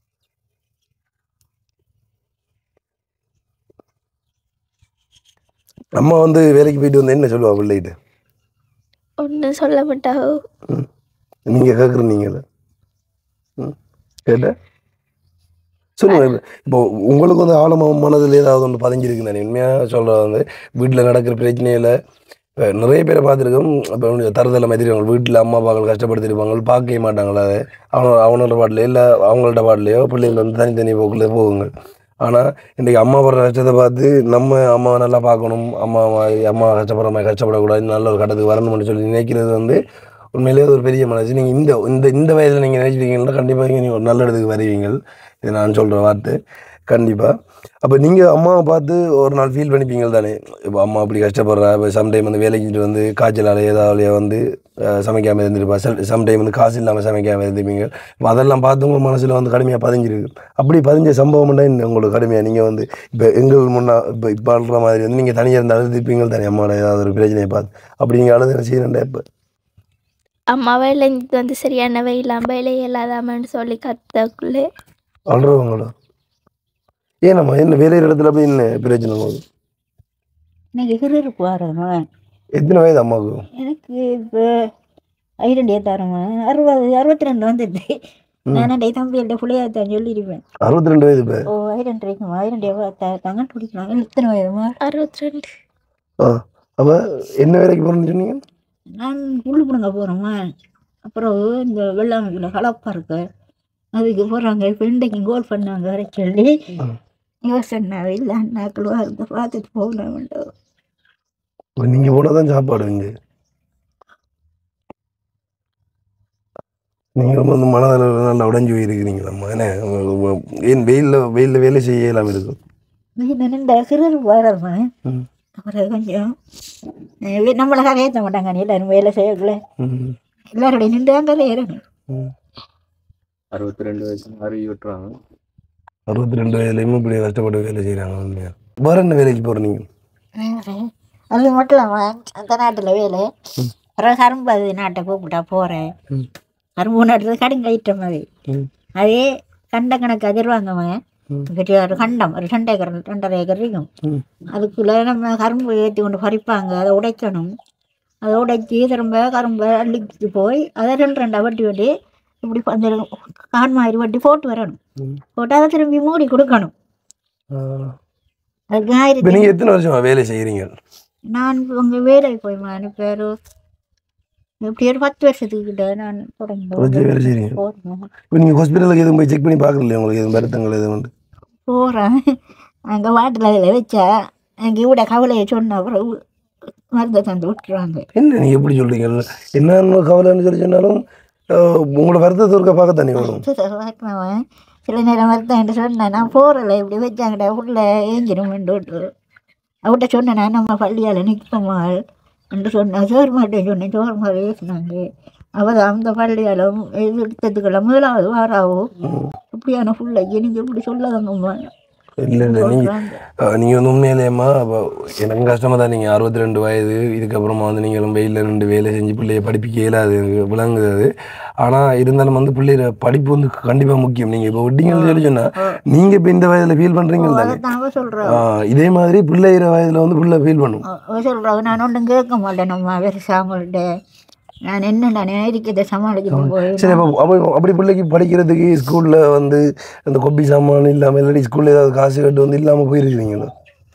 S1: அம்மா வந்து வேலைக்கு போயிட்டு வந்து என்ன சொல்லுவா பிள்ளைகிட்ட
S5: ஒன்றும் சொல்ல மாட்டாவோ
S1: நீங்கள் கேட்குற நீங்கள் ம் கேட்ட சொல்லுங்க இப்ப- இப்போ உங்களுக்கு வந்து ஆழமாக மனதில் ஏதாவது ஒன்று பதிஞ்சிருக்கு நான் உண்மையாக சொல்கிறது வந்து வீட்டில் நடக்கிற பிரச்சனையில் இப்போ நிறைய பேரை பார்த்துருக்கோம் இப்போ தருதலை மாதிரி அவங்க வீட்டில் அம்மா அப்பாக்கள் கஷ்டப்படுத்திருப்பாங்க பார்க்கவே மாட்டாங்களா அதை அவனோட அவனோட பாட்டிலையோ இல்லை அவங்கள்ட்ட பாட்டிலையோ பிள்ளைங்க வந்து தனித்தனி போக்கில் போகுங்க ஆனால் இன்றைக்கி அம்மா படுற கஷ்டத்தை பார்த்து நம்ம அம்மாவை நல்லா பார்க்கணும் அம்மா மாதிரி அம்மா கஷ்டப்படுற மாதிரி கஷ்டப்படக்கூடாது நல்ல ஒரு கட்டத்துக்கு வரணும்னு சொல்லி நினைக்கிறது வந்து உண்மையிலேயே ஒரு பெரிய மனசு நீங்கள் இந்த இந்த இந்த வயதில் நீங்கள் நினைச்சிட்டீங்கன்னா கண்டிப்பாக நீங்கள் ஒரு நல்ல இடத்துக்கு வருவீங்க இது நான் சொல்கிற வார்த்தை கண்டிப்பாக அப்போ நீங்கள் அம்மாவை பார்த்து ஒரு நாள் ஃபீல் பண்ணிப்பீங்க தானே இப்போ அம்மா அப்படி கஷ்டப்படுறா இப்போ சம்டைம் வந்து வேலைக்கு வந்து காய்ச்சலால் ஏதாவது வந்து சமைக்காமல் இருந்திருப்பா சில சம்டைம் வந்து காசு இல்லாமல் சமைக்காமல் இருந்திருப்பீங்க இப்போ அதெல்லாம் பார்த்து உங்கள் மனசில் வந்து கடுமையாக பதிஞ்சிருக்கு அப்படி பதிஞ்ச சம்பவம்னா என்ன உங்களுக்கு கடுமையாக நீங்கள் வந்து இப்போ எங்கள் முன்னா இப்போ இப்போ அழுற மாதிரி வந்து நீங்கள் தனியாக இருந்து அழுதுப்பீங்க தானே அம்மாவோட ஏதாவது ஒரு பிரச்சனையை பார்த்து அப்படி நீங்கள் அழுது செய்யணுண்டா இப்போ
S5: அம்மா வேலைக்கு வந்து சரியான வெயிலாம் வேலை இல்லாதாமன்னு சொல்லி கத்தக்குள்ளே
S1: அழுறவங்களா ஏனம்மா என்ன வேலையிற இடத்துல அப்படி என்ன பிரச்சனை உங்களுக்கு
S4: இன்னைக்கு கிருக்கு வரமா
S1: எத்தனை வயது அம்மாவுக்கு
S4: எனக்கு இப்போ ஐரண்டி ஏத்தாரமா அறுபது அறுபத்தி ரெண்டு வந்துடுது நான் என்னுடைய தம்பியோட பிள்ளையாத்தான் சொல்லியிருப்பேன்
S1: அறுபத்தி ரெண்டு வயது இப்போ
S4: ஓ ஐரண்டு இருக்குமா ஐரண்டி தங்கன் பிடிக்கலாம் எத்தனை வயதுமா
S5: அறுபத்தி ரெண்டு
S1: ஆ அப்போ என்ன வேலைக்கு போகிறேன்னு சொன்னீங்க
S4: நான் புல்லு பிடுங்க போகிறோமா அப்புறம் இந்த வெள்ளாமைக்குள்ள கலப்பா இருக்கு அதுக்கு போகிறாங்க இப்போ இன்றைக்கு கோல் பண்ணாங்க வர சொல்லி யோசனை இல்லை அண்ணாக்கள் வருது பார்த்துட்டு போகலாம்ட்டு
S1: இப்போ நீங்கள் போனால் தான் சாப்பாடு இங்கே நீங்கள் வந்து மனதில் நல்லா உடஞ்சி போயிருக்கிறீங்களம்மா என்ன ஏன் வெயிலில் வெயிலில் வேலை செய்ய இல்லாமல் இருக்கும்
S4: நின்று சிறு வரமா
S1: ம்.
S4: அப்புறம் கொஞ்சம் அஹ் வே- நம்மளை கதையேற்ற மாட்டாங்க நீ எல்லாரும் வேலை செய்யக்குள்ள
S1: ம்
S4: எல்லாருடைய நின்று தான் கதை ஏறணும்
S1: ம்
S2: அறுபத்தி ரெண்டு வயசு அறிவி விட்டுறாங்க
S1: அறுபத்தி ரெண்டு வயதுலேயும் இப்படி கஷ்டப்பட்டு வேலை செய்கிறாங்க உண்மையாக வேறு என்ன வேலைக்கு போகிறீங்க
S4: அது மட்டும் இல்லாமல் அந்த நாட்டில் வேலை அப்புறம் கரும்பு அது நாட்டை கூப்பிட்டா போகிறேன்
S1: ம்.
S4: கரும்பு நட்டுறது கடுங்க ஐட்டம் அது
S1: ம்.
S4: அதே கண்ட கணக்கு அதிர்வாங்கவங்க
S1: ம்.
S4: பெரிய ஒரு கண்டம் ஒரு ரெண்டு ஏக்கர் ரெண்டரை ஏக்கர் இருக்கும்
S1: ம்.
S4: அதுக்குள்ளே நம்ம கரும்பு ஏற்றி கொண்டு பறிப்பாங்க அதை உடைக்கணும் அதை உடைச்சி திரும்ப கரும்பை அள்ளிட்டு போய் அதை ரெண்டு ரெண்டா வட்டி வட்டி இப்படி அந்த கான் மாதிரி வட்டி போட்டு வரணும்
S1: ம்.
S4: போட்டு அதை திரும்பி மூடி கொடுக்கணும் அதுக்கு
S1: இப்போ
S4: ஆயிரத்தி
S1: நீங்கள் எத்தனை வருஷமா வேலை செய்கிறீங்க
S4: நான் உங்கள் வேலைக்கு போய் நான் பேர் எப்படி ஒரு பத்து வருஷத்துக்கு கிட்ட நான்
S1: தொடர்ச்சி வேலை செய்கிறீங்க
S4: போகிறேன்
S1: இப்போ நீங்கள் ஹாஸ்பிட்டலுக்கு எதுவும் போய் செக் பண்ணி பார்க்கலையே உங்களுக்கு எதுவும் வருத்தங்கள் எதுவும் உண்டு
S4: போகிறேன் அங்கே வாட்டில் அதில் வச்சா எனக்கு இவ்வளோ கவலையை சொன்ன அப்புறம் மருந்தை தந்து விட்டுருவாங்க
S1: என்ன நீங்கள் எப்படி சொல்கிறீங்க என்னன்னு கவலைன்னு சொல்லி சொன்னாலும் அஹ், உங்களோட வருத்தத்தை ஒருக்கா பார்க்கத்தானே வரும்
S4: அவன் சில நேரம் வருத்தம் சொன்னேன் நான் போகிறல இப்படி வச்சாங்கடா உள்ள ஏஞ்சிடும் விட்டு அவட்ட சொன்னேன் நான் நம்ம பள்ளியால் நிற்போமா என்று சொன்னேன் சோறு மாட்டேன் சொன்னேன் சோறு மாதிரி பேசினாங்க அவள் அந்த பள்ளியாலும் எடுத்ததுக்கெல்லாம் முதலாவது வாராவோ இப்படியான பிள்ளைக்கு நீங்கள் இப்படி சொல்லாதங்கம்மா
S1: இல்லை இல்லை நீங்கள் நீங்கள் வந்து உண்மையிலேயம்மா அப்போ எனக்கு கஷ்டமாக தான் நீங்கள் அறுபத்தி ரெண்டு வயது இதுக்கப்புறமா வந்து நீங்களும் வெயிலில் ரெண்டு வேலை செஞ்சு பிள்ளைய படிப்பிக்க இயலாது எனக்கு விளங்குது அது ஆனால் இருந்தாலும் வந்து பிள்ளைய படிப்பு வந்து கண்டிப்பாக முக்கியம் நீங்கள் இப்போ விட்டீங்கன்னு சொல்லி சொன்னால் நீங்கள் இப்போ இந்த வயதில் ஃபீல் பண்ணுறீங்க தானே
S4: அதான் அவ சொல்கிறான்
S1: ஆ, இதே மாதிரி பிள்ளைகிற வயதில் வந்து பிள்ளை ஃபீல் பண்ணும்
S4: அவ சொல்கிறாங்க நான் ஒன்றும் கேட்க மாட்டேன் நம்ம பெருசாக அவங்கள்ட்ட நான் என்ன நான் இருக்கிறத சமாளிச்சுட்டு போய்
S1: சரி அப்போ அப்போ அப்படி பிள்ளைக்கு படிக்கிறதுக்கு ஸ்கூலில் வந்து அந்த கொப்பி சாமான் இல்லாமல் இல்லாட்டி ஸ்கூலில் ஏதாவது காசு கட்டு வந்து இல்லாமல் போயிருக்கிறீங்களா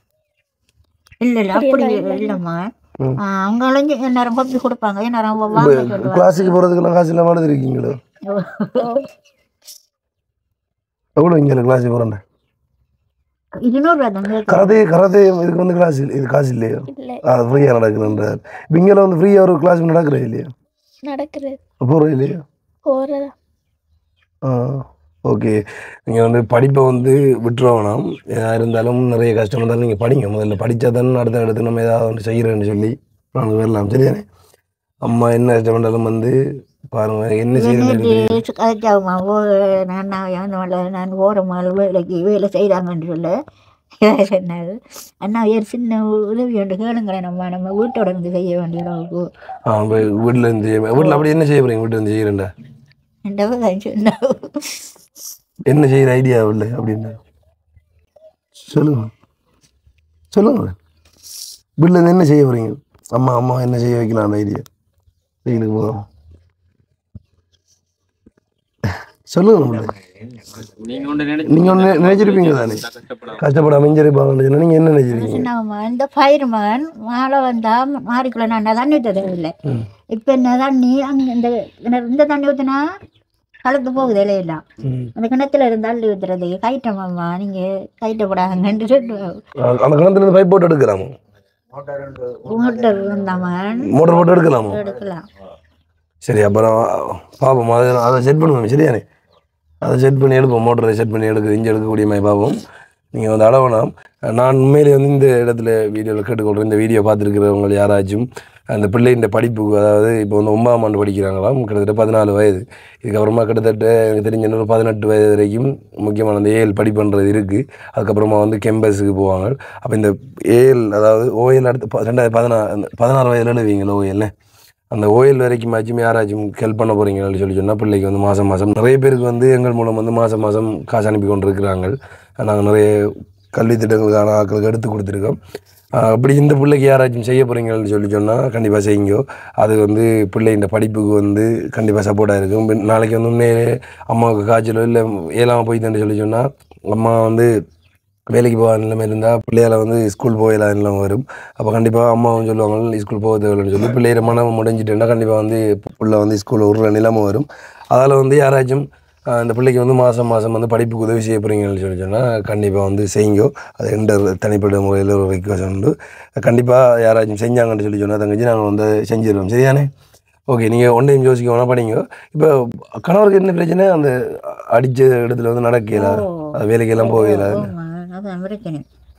S4: இல்லை இல்லை அப்படி இல்லைம்மா
S1: ம்.
S4: அவங்க அலைஞ்சு நேரம் கொப்பி கொடுப்பாங்க நேரம் வாங்க சொல்லுவாங்க
S1: கிளாஸுக்கு போகிறதுக்கெல்லாம் காசு இல்லாமல் இருக்கீங்களா எவ்வளோ இங்கே கிளாஸுக்கு போகிறேன்
S4: இருநூறுவா தான் கேட்குறேன்
S1: கராத்தே கராத்தே இதுக்கு வந்து கிளாஸ் இது காசு இல்லையா
S5: இல்லை
S1: அது ஃப்ரீயாக நடக்குதுன்றார் இப்போ இங்கே வந்து ஃப்ரீயாக ஒரு கிளாஸ் நடக்கிறே இல்லையா
S5: நடக்கிறது
S1: போகிறோம் இல்லையா
S5: போகிறதா
S1: ஆ ஓகே நீங்கள் வந்து படிப்பை வந்து விட்டுற வேணாம் எதாக இருந்தாலும் நிறைய கஷ்டம் இருந்தாலும் நீங்கள் படிங்க முதல்ல படித்தா தானே அடுத்த அடுத்து நம்ம ஏதாவது ஒன்று செய்கிறேன்னு சொல்லி நாங்கள் வரலாம் சரிதானே அம்மா என்ன கஷ்டம் பண்ணாலும் வந்து பாருங்க என்ன செய்யறது
S4: கதைச்சாவுமா ஓ நான் நான் அந்த மாதிரி நான் ஓர மாதிரி வேலைக்கு வேலை செய்கிறாங்கன்னு சொல்ல இவன் சொன்னாரு அண்ணா ஒரு சின்ன உதவி ஒன்று கேளுங்களேன் நம்ம நம்ம வீட்டோட இருந்து செய்ய வேண்டிய அளவுக்கு
S1: ஆ வீட்டில் இருந்து செய்ய வீட்டில் அப்படி என்ன செய்ய போகிறீங்க வீட்டில் இருந்து செய்கிறேன்டா
S4: ரெண்டாவது சொன்னா
S1: என்ன செய்கிற ஐடியா இல்லை அப்படின்னு சொல்லுங்க சொல்லுங்க வீட்டில் இருந்து என்ன செய்ய போகிறீங்க அம்மா அம்மா என்ன செய்ய வைக்கலாம் அந்த ஐடியா வெயிலுக்கு போகிறோம் சொல்லுங்க நம்மள
S2: நீங்க ஒன்று
S1: நீங்க ஒண்ணு நினைச்சிருப்பீங்க தானே கஷ்டப்படாம இன்ஜிருப்பாங்கன்னு சொன்னா நீங்க என்ன நினைச்சிருக்கீங்க
S4: சின்னவம்மா இந்த பயிர் மகன் மழை வந்தா மாறிக்குள்ள நான் தண்ணி ஊற்ற
S1: ம்.
S4: இப்போ என்ன தண்ணி அங்கே இந்த கிணறு- இந்த தண்ணி ஊற்றினா கலந்து போகுது இலையெல்லாம்
S1: ம்.
S4: அந்த கிணத்துல இருந்து அள்ளி ஊற்றுறது கைட்டமாம்மா நீங்கள் கைட்டப்படாங்கன்னு சொல்லுவாங்க
S1: அ- அந்த கிணத்துல இருந்து பைப் போட்டு எடுக்கலாமோ
S4: மோட்டர் இருந்தாமன்
S1: மோட்டர் போட்டு எடுக்கலாமோ
S4: எடுக்கலாம்
S1: சரி அப்புறம் பார்ப்போம் அதை அதை செட் பண்ணுவோம் சரியானே அதை செட் பண்ணி எடுப்போம் மோட்டரை செட் பண்ணி எடுக்க இஞ்சி எடுக்கக்கூடிய மாதிரி பார்ப்போம் நீங்கள் வந்து அளவலாம் நான் உண்மையிலே வந்து இந்த இடத்துல வீடியோவில் கேட்டுக்கொள்கிறேன் இந்த வீடியோ பார்த்துருக்கிறவங்க யாராச்சும் அந்த பிள்ளையின் படிப்புக்கு அதாவது இப்போ வந்து ஒன்பதாம் ஆண்டு படிக்கிறாங்களாம் கிட்டத்தட்ட பதினாலு வயது இதுக்கப்புறமா கிட்டத்தட்ட எனக்கு தெரிஞ்ச இன்னொரு பதினெட்டு வயது வரைக்கும் முக்கியமான அந்த ஏஎல் படிப்புன்றது இருக்குது அதுக்கப்புறமா வந்து கெம்பஸுக்கு போவாங்க அப்போ இந்த ஏஎல் அதாவது ஓஎல் அடுத்து ப- ரெண்டாயிரத்தி பதினாறு பதினாறு வயதில் எழுதுவீங்களா ஓஎல்னு அந்த ஓயில் வரைக்கும் ஆச்சும் யாராச்சும் ஹெல்ப் பண்ண போகிறீங்கன்னு சொல்லி சொன்னால் பிள்ளைக்கு வந்து மாதம் மாதம் நிறைய பேருக்கு வந்து எங்கள் மூலம் வந்து மாதம் மாதம் காசு அனுப்பி கொண்டு இருக்கிறாங்க நாங்கள் நிறைய கல்வி திட்டங்களுக்கான ஆட்களுக்கு எடுத்து கொடுத்துருக்கோம் ஆஹ் அப்படி இந்த பிள்ளைக்கு யாராச்சும் செய்ய போகிறீங்கன்னு சொல்லி சொன்னால் கண்டிப்பாக செய்யுங்க அது வந்து பிள்ளைங்க படிப்புக்கு வந்து கண்டிப்பாக சப்போர்ட்டாக இருக்கும் பின் நாளைக்கு வந்து உண்மையிலே அம்மாவுக்கு காய்ச்சலோ இல்லை ஏழாமல் போயிட்டேன்னு சொல்லி சொன்னால் அம்மா வந்து வேலைக்கு போக நிலைமை இருந்தால் பிள்ளையால வந்து ஸ்கூல் போகலாம் நிலைமை வரும் அப்போ கண்டிப்பாக அம்மாவும் சொல்லுவாங்க ஸ்கூல் போக தேவையில்லைன்னு சொல்லி பிள்ளைய மனம் முடிஞ்சிட்டேன்னா கண்டிப்பாக வந்து புள்ள வந்து ஸ்கூலில் விடுற நிலைமை வரும் அதால் வந்து யாராச்சும் ஆஹ், இந்த பிள்ளைக்கு வந்து மாதம் மாதம் வந்து படிப்புக்கு உதவி செய்ய போகிறீங்கன்னு சொல்லி சொன்னால் கண்டிப்பாக வந்து செய்யுங்க அது எந்த ஒரு தனிப்பட்ட முறையில் ஒரு ரிக்வஸ்ட் உண்டு கண்டிப்பாக யாராச்சும் செஞ்சாங்கன்னு சொல்லி சொன்னால் தங்கச்சி நாங்கள் வந்து செஞ்சிடுவோம் சரியானே ஓகே நீங்கள் ஒன் டைம் யோசிக்க வேணா படிங்க இப்போ கணவருக்கு என்ன பிரச்சனை அந்த அடித்த இடத்துல வந்து நடக்கல அது வேலைக்கெல்லாம் போகல
S4: ஆமா, அதான் பிரச்சனை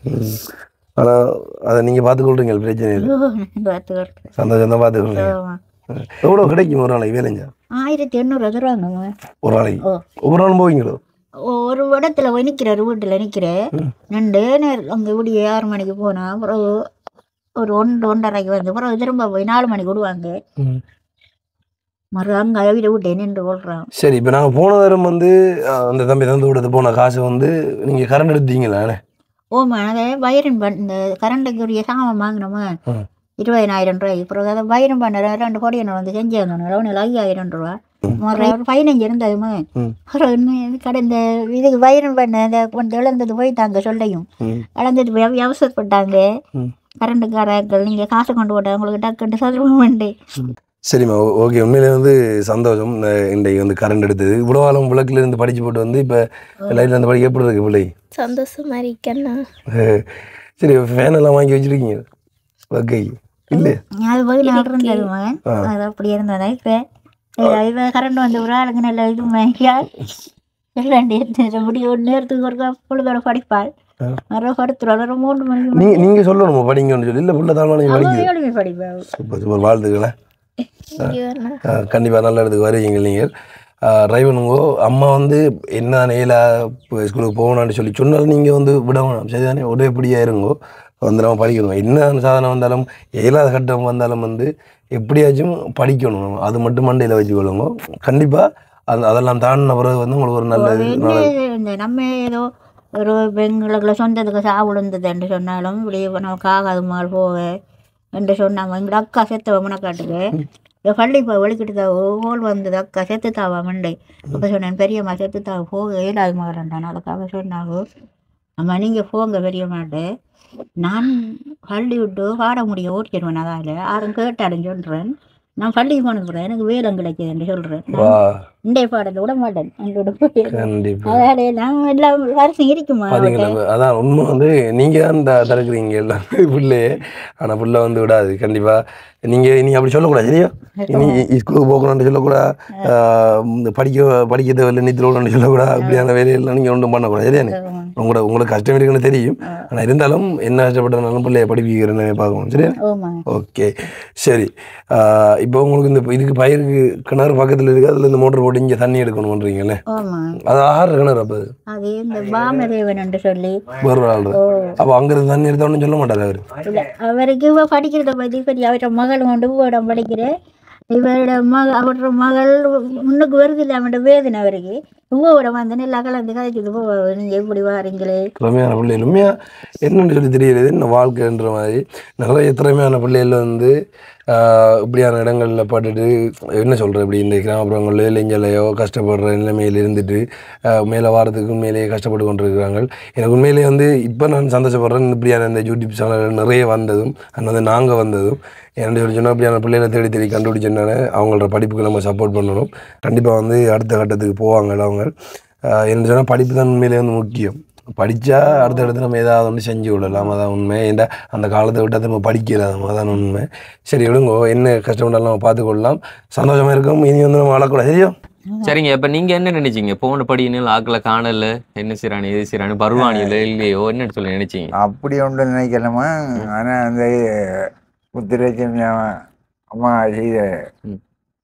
S1: ஆனால் அதை நீங்கள் பார்த்துக்கொள்றீங்க பிரச்சனை இல்லை
S4: பார்த்து வரட்டு.
S1: சந்தோஷம் தான் பார்த்துக்கொள்றீங்க
S4: ஆமா.
S1: எவ்வளோ கிடைக்கும் ஒரு நாளைக்கு வேலைஞ்சா
S4: ஆயிரத்தி எண்ணூறு தருவாங்க
S1: ஒரு நாளைக்கு
S4: ஓ.
S1: ஒவ்வொரு நாளும் போவீங்களோ
S4: ஒரு இடத்துல போய் நிற்கிறார் வீட்டில் நிற்கிறேன் ரெண்டே நேரம் அங்கே விடிய ஆறு மணிக்கு போனால் அப்புறம் ஒரு ஒன்று ஒன்றரைக்கு வந்து அப்புறம் திரும்ப போய் நாலு மணிக்கு விடுவாங்க மறு அங்கே வீட்டை விட்டு நின்று கொள்றான்
S1: சரி இப்போ நாங்கள் போன வாரம் வந்து அஹ், அந்த தம்பி தந்து விடுறது போன காசு வந்து நீங்கள் கரண்ட் எடுத்தீங்களா
S4: ஓமா அதை வயரின் பண் இந்த கரண்ட்டுக்குரிய சாமான் வாங்கினோமா
S1: ம்.
S4: இருபதினாயிரம் ரூபாய் அப்புறம் அதை வயரின் பண்ண ரெண்டு கோடி என்ன வந்து செஞ்சு வந்தோம் ரவுனில் ஐயாயிரம் ரூபா ஒரு ஒரு பதினஞ்சு இருந்ததுமா
S1: ம்.
S4: அப்புறம் இன்னும் கடந்த இதுக்கு வயரின் பண்ண இந்த கொஞ்சம் இழந்தது போயிட்டாங்க சொல்லையும்
S1: ம்.
S4: இழந்தது போய் அவ- அவசரப்பட்டாங்க
S1: ம்.
S4: கரண்ட்டுக்காரர்கள் நீங்கள் காசு கொண்டு போட்ட உங்களுக்கு டக்குன்ட்டு சதுரம்
S1: சரிம்மா ஓ- ஓகே உண்மையிலே வந்து சந்தோஷம் இந்த இன்றைக்கு வந்து கரண்ட் எடுத்தது இவ்வளோ காலம் விளக்குல இருந்து படிச்சு போட்டு வந்து இப்போ லைட்டில் இருந்து படிக்க எப்படி இருக்கு பிள்ளை
S5: சந்தோஷமா இருக்கேண்ணா
S1: சரி ஃபேன் எல்லாம் வாங்கி வச்சிருக்கீங்க ஓகே இல்லை
S4: அது போய் நாள் இருந்தது மகன் அது அப்படி இருந்ததா இப்போ இப்போ கரண்ட் வந்து ஒரு ஆளுக்கு நல்ல இது வாங்கியா ரெண்டு இப்படி ஒரு நேரத்துக்கு ஒரு பொழுதோட படிப்பாள்
S1: ஆ.
S4: மறு படுத்துருவாள் ஒரு மூணு மணிக்கு
S1: நீ நீங்கள் சொல்லணுமா படிங்கன்னு சொல்லி இல்லை புள்ள தானே நீங்கள் படிக்குது
S4: ஏழுமே படிப்பாள்
S1: சூப்பர் சூப்பர் வாழ்த்துக்களே
S5: ஐயோண்ணா
S1: கண்டிப்பாக நல்ல இடத்துக்கு வருவீங்க நீங்கள் டிரைவனுங்கோ அம்மா வந்து என்ன நேலா ஸ்கூலுக்கு போகணும்னு சொல்லி சொன்னாலும் நீங்கள் வந்து விட வேணாம் சரிதானே ஒரே படியாக இருங்கோ வந்து நம்ம படிக்கணும் என்ன சாதனை வந்தாலும் ஏழாவது கட்டம் வந்தாலும் வந்து எப்படியாச்சும் படிக்கணும் நம்ம. அது மட்டும் மண்டையில் வச்சுக்கொள்ளுங்க கண்டிப்பாக அது அதெல்லாம் தாண்டின பிறகு வந்து உங்களுக்கு ஒரு நல்ல இது
S4: என்ன
S1: நல்லது
S4: இந்த நம்ம ஏதோ ஒரு பெண்களுக்குள்ள சொந்தத்துக்கு சாவு விழுந்தது என்று சொன்னாலும் இப்படி நமக்கு ஆகாது மால் போக என்று சொன்னாங்க எங்களோட அக்கா செத்தவ முனக்காட்டுக்கு இந்த பள்ளி இப்போ வெளிக்கிட்டு ஓல் வந்தது அக்கா செத்து தாவா மண்டை அப்போ சொன்னேன் பெரியம்மா செத்து தாவ போக ஏழாவது மகரண்டான் அதுக்காக சொன்னாங்க அம்மா நீங்கள் போங்க பெரியம்மாட்டு நான் பள்ளி விட்டு பாட முடிய ஓட்டிடுவேன் அதால் யாரும் கேட்டாலும் சொல்கிறேன் நான் பள்ளிக்கு போனது போகிறேன் எனக்கு வேலம் கிடைக்குதுன்னு சொல்கிறேன்
S1: வா
S4: இண்டே பாடத்தை விட மாட்டேன் அங்கோட போய்
S1: கண்டிப்பா
S4: அதாவது நான் எல்லாம் வருஷம் இருக்குமா
S1: பாத்தீங்களா அதான் உண்மை வந்து நீங்க தான் இந்த தடுக்கிறீங்க எல்லாம் பிள்ளையே ஆனா புள்ள வந்து விடாது கண்டிப்பா நீங்க நீங்க அப்படி சொல்லக்கூடாது சரியா இனி ஸ்கூலுக்கு போகணும்னு சொல்லக்கூடாது ஆஹ் இந்த படிக்க படிக்க தேவையில்லை நித்திர விடணும்னு சொல்லக்கூடாது அப்படியான வேலையெல்லாம் நீங்க ஒன்றும் பண்ணக்கூடாது சரியா உங்களோட உங்களுக்கு கஷ்டம் இருக்குன்னு தெரியும் ஆனா இருந்தாலும் என்ன கஷ்டப்பட்டதுனாலும் பிள்ளைய படிப்பிக்கிறேன்னு பார்க்கணும் சரியா
S4: ஓமா
S1: ஓகே சரி ஆஹ் இப்போ உங்களுக்கு இந்த இதுக்கு பயிருக்கு கிணறு பக்கத்துல இருக்கு அதுல இந்த மோட்டர் போட்டு இங்க தண்ணி எடுக்கணும்ன்றீங்கல்ல
S4: ஆமா
S1: அது ஆறு கிணறு அப்போ அது
S4: அது இந்த பாமதேவன் என்று சொல்லி
S1: வேறு ஒரு ஆள்
S4: ஓ
S1: அப்போ அங்கிருந்து தண்ணி எடுத்தோன்னு சொல்ல மாட்டார் அவர்
S4: இல்ல அவருக்கு இவ படிக்கிறத பற்றி பற்றி அவரோட மகள் கொண்டு போடம் படிக்கிறேன் இவரோட மக அவரோட மகள் முன்னுக்கு வருது இல்லை அவனோட வேதனை அவருக்கு இவோட வந்து நல்லா கலந்து கதைக்குது போ நீங்க எப்படி வாரீங்களே
S1: திறமையான பிள்ளைகள் உண்மையாக என்னன்னு சொல்லி தெரியறது என்ன வாழ்க்கைன்ற மாதிரி நிறைய திறமையான பிள்ளைகள் வந்து ஆஹ், இப்படியான இடங்களில் பட்டுட்டு என்ன சொல்கிறது இப்படி இந்த கிராமப்புறங்களிலோ இளைஞலையோ கஷ்டப்படுற நிலைமையில் இருந்துட்டு ஆஹ், மேலே வாரத்துக்கு உண்மையிலேயே கஷ்டப்பட்டு கொண்டிருக்கிறாங்க எனக்கு உண்மையிலேயே வந்து இப்போ நான் சந்தோஷப்படுறேன் இப்படியான இந்த யூடியூப் சேனல் நிறைய வந்ததும் அண்ட் வந்து நாங்கள் வந்ததும் என்ன சொல்லி சொன்னால் இப்படியான பிள்ளைகளை தேடி தேடி கண்டுபிடிச்சனால அவங்களோட படிப்புக்கு நம்ம சப்போர்ட் பண்ணணும் கண்டிப்பாக வந்து அடுத்த கட்டத்துக்கு போவாங்க அவங்க ஆஹ் என்ன சொன்னால் படிப்பு தான் உண்மையிலே வந்து முக்கியம் படித்தா அடுத்தடுத்து நம்ம ஏதாவது ஒன்று செஞ்சு விடலாம் அதான் உண்மை ஏன்டா அந்த காலத்தை விட்டால் திரும்ப படிக்கலாம் அதான் உண்மை சரி விடுங்கோ என்ன கஷ்டப்பட்டாலும் நம்ம பார்த்துக்கொள்ளலாம் சந்தோஷமாக இருக்கும் இனி வந்து நம்ம வளரக்கூடாது சரியா
S2: சரிங்க இப்ப நீங்க என்ன நினைச்சீங்க போன படின்னு ஆக்கல காணல என்ன செய்றானு எது செய்றானு பருவானியில இல்லையோ என்னன்னு சொல்லி நினைச்சீங்க
S3: அப்படி ஒன்று நினைக்கலாமா ஆனா அந்த முத்துராஜன் அம்மா செய்த
S2: ம்.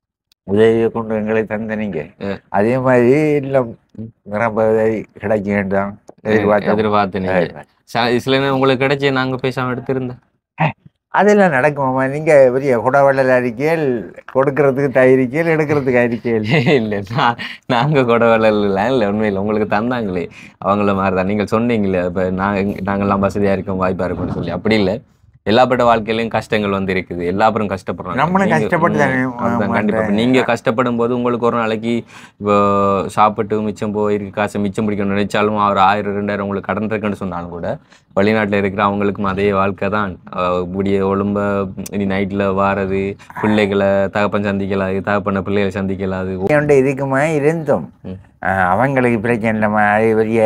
S3: உதவியை கொண்டு எங்களை தந்த நீங்க
S2: ஆ.
S3: அதே மாதிரி இல்லம் நிரம்ப உதவி கிடைக்க வேண்டாம் எதிர்பார்த்தோம்.
S2: எதிர்பார்த்து நீங்க ச- சில நேரம் உங்களுக்கு கிடைச்சி நாங்க பேசாம எடுத்திருந்தேன்
S3: அதெல்லாம் நடக்குமாம்மா நீங்க பெரிய குடவள்ளல் அறிக்கையில் கொடுக்கறதுக்கு தயாரிக்கையில் எடுக்கிறதுக்கு அறிக்கையில்
S2: இல்ல நான் நாங்க கூட வரல இல்ல உண்மையில உங்களுக்கு தந்தாங்களே அவங்கள மாதிரி தான் நீங்கள் சொன்னீங்களே இப்ப நாங்க நாங்கெல்லாம் வசதியா இருக்கோம் வாய்ப்பா இருக்கும்னு சொல்லி அப்படி இல்ல எல்லாப்பட்ட வாழ்க்கையிலயும் கஷ்டங்கள் வந்து இருக்குது எல்லாரும் கஷ்டப்படுறாங்க
S3: நம்மளும்
S2: நீங்க-
S3: கஷ்டப்பட்டு தானே
S2: ம், அதுதான்
S3: ஆமா,
S2: கண்டிப்பா இப்ப
S3: அந்த-
S2: நீங்க கஷ்டப்படும் போது உங்களுக்கு ஒரு நாளைக்கு இப்போ சாப்பிட்டு மிச்சம் போயிருக்கு காசை மிச்சம் பிடிக்கணும்னு நினைச்சாலும் ஒரு ஆயிரம் ரெண்டாயிரம் உங்களுக்கு கடன் இருக்குன்னு சொன்னாலும் கூட வெளிநாட்டுல இருக்கிற அவங்களுக்கும் அதே வாழ்க்கை தான் இப்படியே ஒழும்ப இனி நைட்ல வாரது பிள்ளைகளை தகப்பன் சந்திக்கலாது தகப்பன பிள்ளைகளை சந்திக்கலாது
S3: உண்டு இதுக்குமா இருந்தோம்
S2: ம்.
S3: ஆஹ் அவங்களுக்கு பிரச்சனை இல்லைம்மா அது பெரிய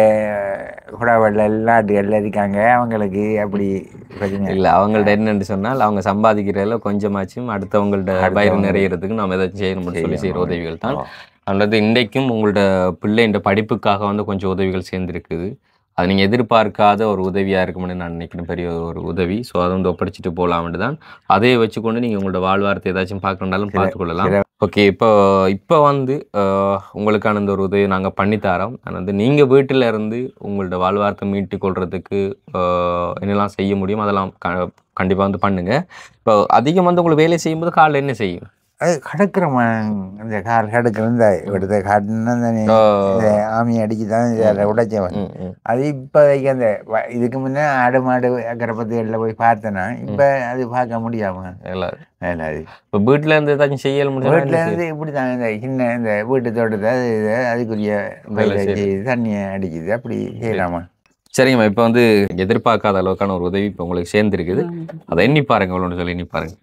S3: குடவள்ளல் நாட்டுகள்ல இருக்காங்க அவங்களுக்கு அப்படி பிரச்சனை
S2: இல்ல அவங்கள்ட்ட என்னன்னு சொன்னால் அவங்க சம்பாதிக்கிறதுல கொஞ்சமாச்சும் அடுத்தவங்கள்ட்ட பயிர்
S3: அடுத்தவங்க-
S2: நிறையறதுக்கு நம்ம ஏதாச்சும் செய்யணும்னு சொல்லி செய்யற
S3: செய்யணும்.
S2: உதவிகள் தான்
S3: ஆ.
S2: அல்லது இன்றைக்கும் உங்களோட பிள்ளைன்ற படிப்புக்காக வந்து கொஞ்சம் உதவிகள் சேர்ந்துருக்குது அது நீங்கள் எதிர்பார்க்காத ஒரு உதவியாக இருக்கும்னு நான் நினைக்கிறேன் பெரிய ஒரு உதவி ஸோ அதை வந்து ஒப்படைச்சிட்டு போகலாம்னு தான் அதை வச்சுக்கொண்டு நீங்கள் உங்களோட வாழ்வாரத்தை ஏதாச்சும் பார்க்கணுன்னாலும்
S3: சில-
S2: பார்த்துக்கொள்ளலாம்
S3: சில-
S2: ஓகே இப்போ இப்போ வந்து அஹ், உங்களுக்கான இந்த ஒரு உதவி நாங்கள் பண்ணித்தரோம் அது வந்து நீங்கள் வீட்டில் இருந்து உங்களோட வாழ்வாரத்தை மீட்டு கொள்றதுக்கு அஹ், என்னெல்லாம் செய்ய முடியும் அதெல்லாம் க கண்டிப்பாக வந்து பண்ணுங்க இப்போ அதிகம் வந்து உங்களுக்கு வேலை செய்யும்போது காலைல என்ன செய்யும்
S3: அது கடக்கிறோம்மா இந்த கால் கடக்கிற இந்த இവിടുത്തെ காட்டுன்னா
S2: ஓ.
S3: இந்த ஆமி அடிச்சு தான் இதில் உடைச்சவன்
S2: ம், ம்.
S3: அது இப்போதைக்கு அந்த வ- இதுக்கு முன்னே ஆடு மாடு அக்கறை பத்திகளில் போய் பார்த்தேன்னா இப்போ அது பார்க்க முடியாம
S2: எல்லாரும்
S3: வேலை அது
S2: இப்போ வீட்டில் இருந்து ஏதாச்சும் செய்யல முடியும்
S3: வீட்டில் இருந்து இப்படி தான் இந்த சின்ன இந்த வீட்டு தோட்டத்தை அது இது அதுக்குரிய
S2: வேலை
S3: வேலை
S2: செய்யுது.
S3: செய்யுது தண்ணியை அடிக்குது அப்படி செய்யலாமா
S2: சரிங்கம்மா இப்போ வந்து எதிர்பார்க்காத அளவுக்கான ஒரு உதவி இப்போ உங்களுக்கு சேர்ந்துருக்குது அதை எண்ணி பாருங்க அவ்வளோன்னு சொல்லி எண்ணி பாருங்க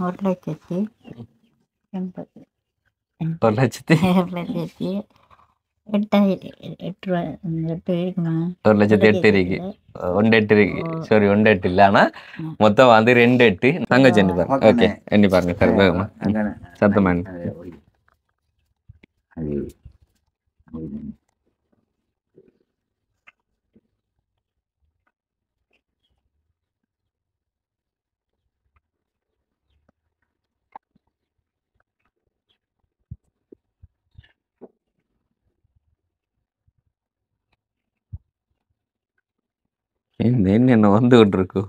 S4: ஒரு லட்சத்தி எண்பது
S2: ஒரு லட்சத்தி
S4: ஒரு லட்சத்தி எட்டாயிரம் எட்டு ரூபா எட்டு இருக்குமா
S2: ஒரு லட்சத்தி எட்டு இருக்கு ஒன்று எட்டு இருக்கு சாரி ஒன்று எட்டு இல்லை ஆனால் மொத்தம் வந்து ரெண்டு எட்டு தங்கச்சி எண்ணி பாருங்க ஓகே எண்ணி பாருங்க சரி வேகமா
S3: அதானே.
S2: சத்தமா எண்ணி.
S3: அது ஒளி. அது அது
S2: இந்த எண்ணி என்ன வந்துகிட்டு இருக்கு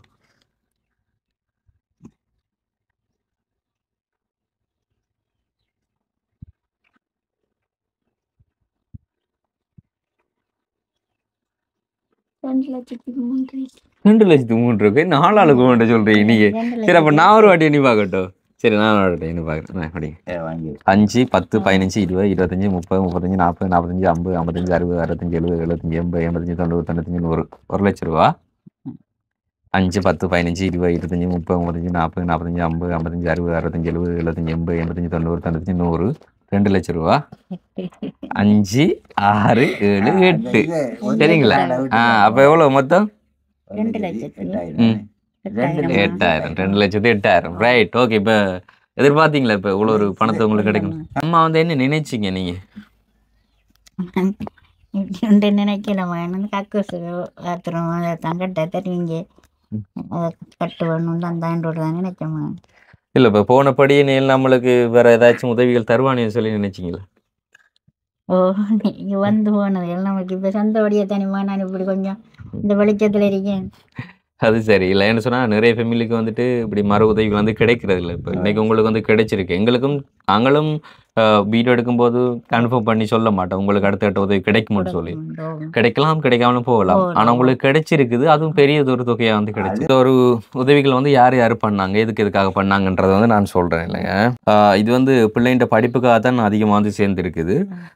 S5: ரெண்டு லட்சத்தி மூன்று
S2: ரெண்டு லட்சத்து மூணு இருக்கு நாலு ஆளுக்கு வேண்ட சொல்றீங்க நீங்க சரி அப்ப நான் ஒரு வாட்டி எண்ணி பார்க்கட்டும் சரி நான் ஒரு வாட்டி எண்ணி பார்க்குறேன் அப்படி
S3: ஏ, வாங்கி
S2: அஞ்சு பத்து பதினஞ்சு இருபது இருபத்தஞ்சு முப்பது முப்பத்தஞ்சு நாற்பது நாற்பத்தஞ்சு ஐம்பது ஐம்பத்தஞ்சு அறுபது அறுபத்தஞ்சு எழுபது எழுபத்தஞ்சு எண்பது எண்பத்தஞ்சு தொண்ணூறு தொண்ணூத்தஞ்சு நூறு ஒரு லட்ச ரூபா அஞ்சு பத்து பதினஞ்சு இருபது இருபத்தஞ்சு முப்பது முப்பத்தஞ்சு நாற்பது நாற்பத்தஞ்சு ஐம்பது ஐம்பத்தஞ்சு அறுபது அறுபத்தஞ்சு எழுபது எழுபத்தஞ்சு எண்பது எண்பத்தஞ்சு தொண்ணூறு தொண்ணூத்தஞ்சு நூறு ரெண்டு லட்ச ரூபா அஞ்சு ஆறு ஏழு எட்டு சரிங்களா ஆ அப்போ எவ்வளோ மொத்தம்
S4: ரெண்டு லட்சத்தி
S2: ம்.
S4: எட்டாயிரம்
S2: எட்டாயிரம் ரெண்டு லட்சத்து எட்டாயிரம் ரைட் ஓகே இப்போ எதிர்பார்த்தீங்களா இப்போ இவ்வளோ ஒரு பணத்தை உங்களுக்கு கிடைக்கும் அம்மா வந்து என்ன நினைச்சீங்க நீங்கள்
S4: இப்படி நினைக்கல வேணும் கக்கூசு பாத்ரூம் அதை தங்கிட்ட தெரிவிங்க அதை கட்டு வேணும் தான் தாண்டோடு தான் நினைச்சோம்மா
S2: இல்லை இப்போ போனபடியே நீ நம்மளுக்கு வேற ஏதாச்சும் உதவிகள் தருவானு சொல்லி நினைச்சீங்களா
S4: ஓ நீங்க வந்து போனது எல்லாம் நமக்கு இப்போ சொந்தபடியே தனிமா நான் இப்படி கொஞ்சம் இந்த வெளிச்சத்தில் இருக்கேன்
S2: அது சரி இல்லை என்ன சொன்னால் நிறைய ஃபேமிலிக்கு வந்துட்டு இப்படி மறு உதவிகள் வந்து கிடைக்கிறது இல்லை இப்போ இன்னைக்கு உங்களுக்கு வந்து கிடைச்சிருக்கு எங்களுக்கும் நாங்களும் ஆஹ், வீடியோ எடுக்கும்போது கன்ஃபார்ம் பண்ணி சொல்ல மாட்டோம் உங்களுக்கு அடுத்த அடுத்த உதவி கிடைக்கும்னு சொல்லி கிடைக்கலாம் கிடைக்காமலும் போகலாம்
S4: போகலாம்.
S2: ஆனா உங்களுக்கு கிடைச்சிருக்குது அதுவும் பெரிய ஒரு தொகையா வந்து கிடைச்சு இந்த ஒரு உதவிகள் வந்து யார் யார் பண்ணாங்க எதுக்கு எதுக்காக பண்ணாங்கன்றதை வந்து நான் சொல்றேன் இல்லைங்க ஆஹ் இது வந்து பிள்ளைன்ற படிப்புக்காக தான் அதிகமாக வந்து சேர்ந்து இருக்குது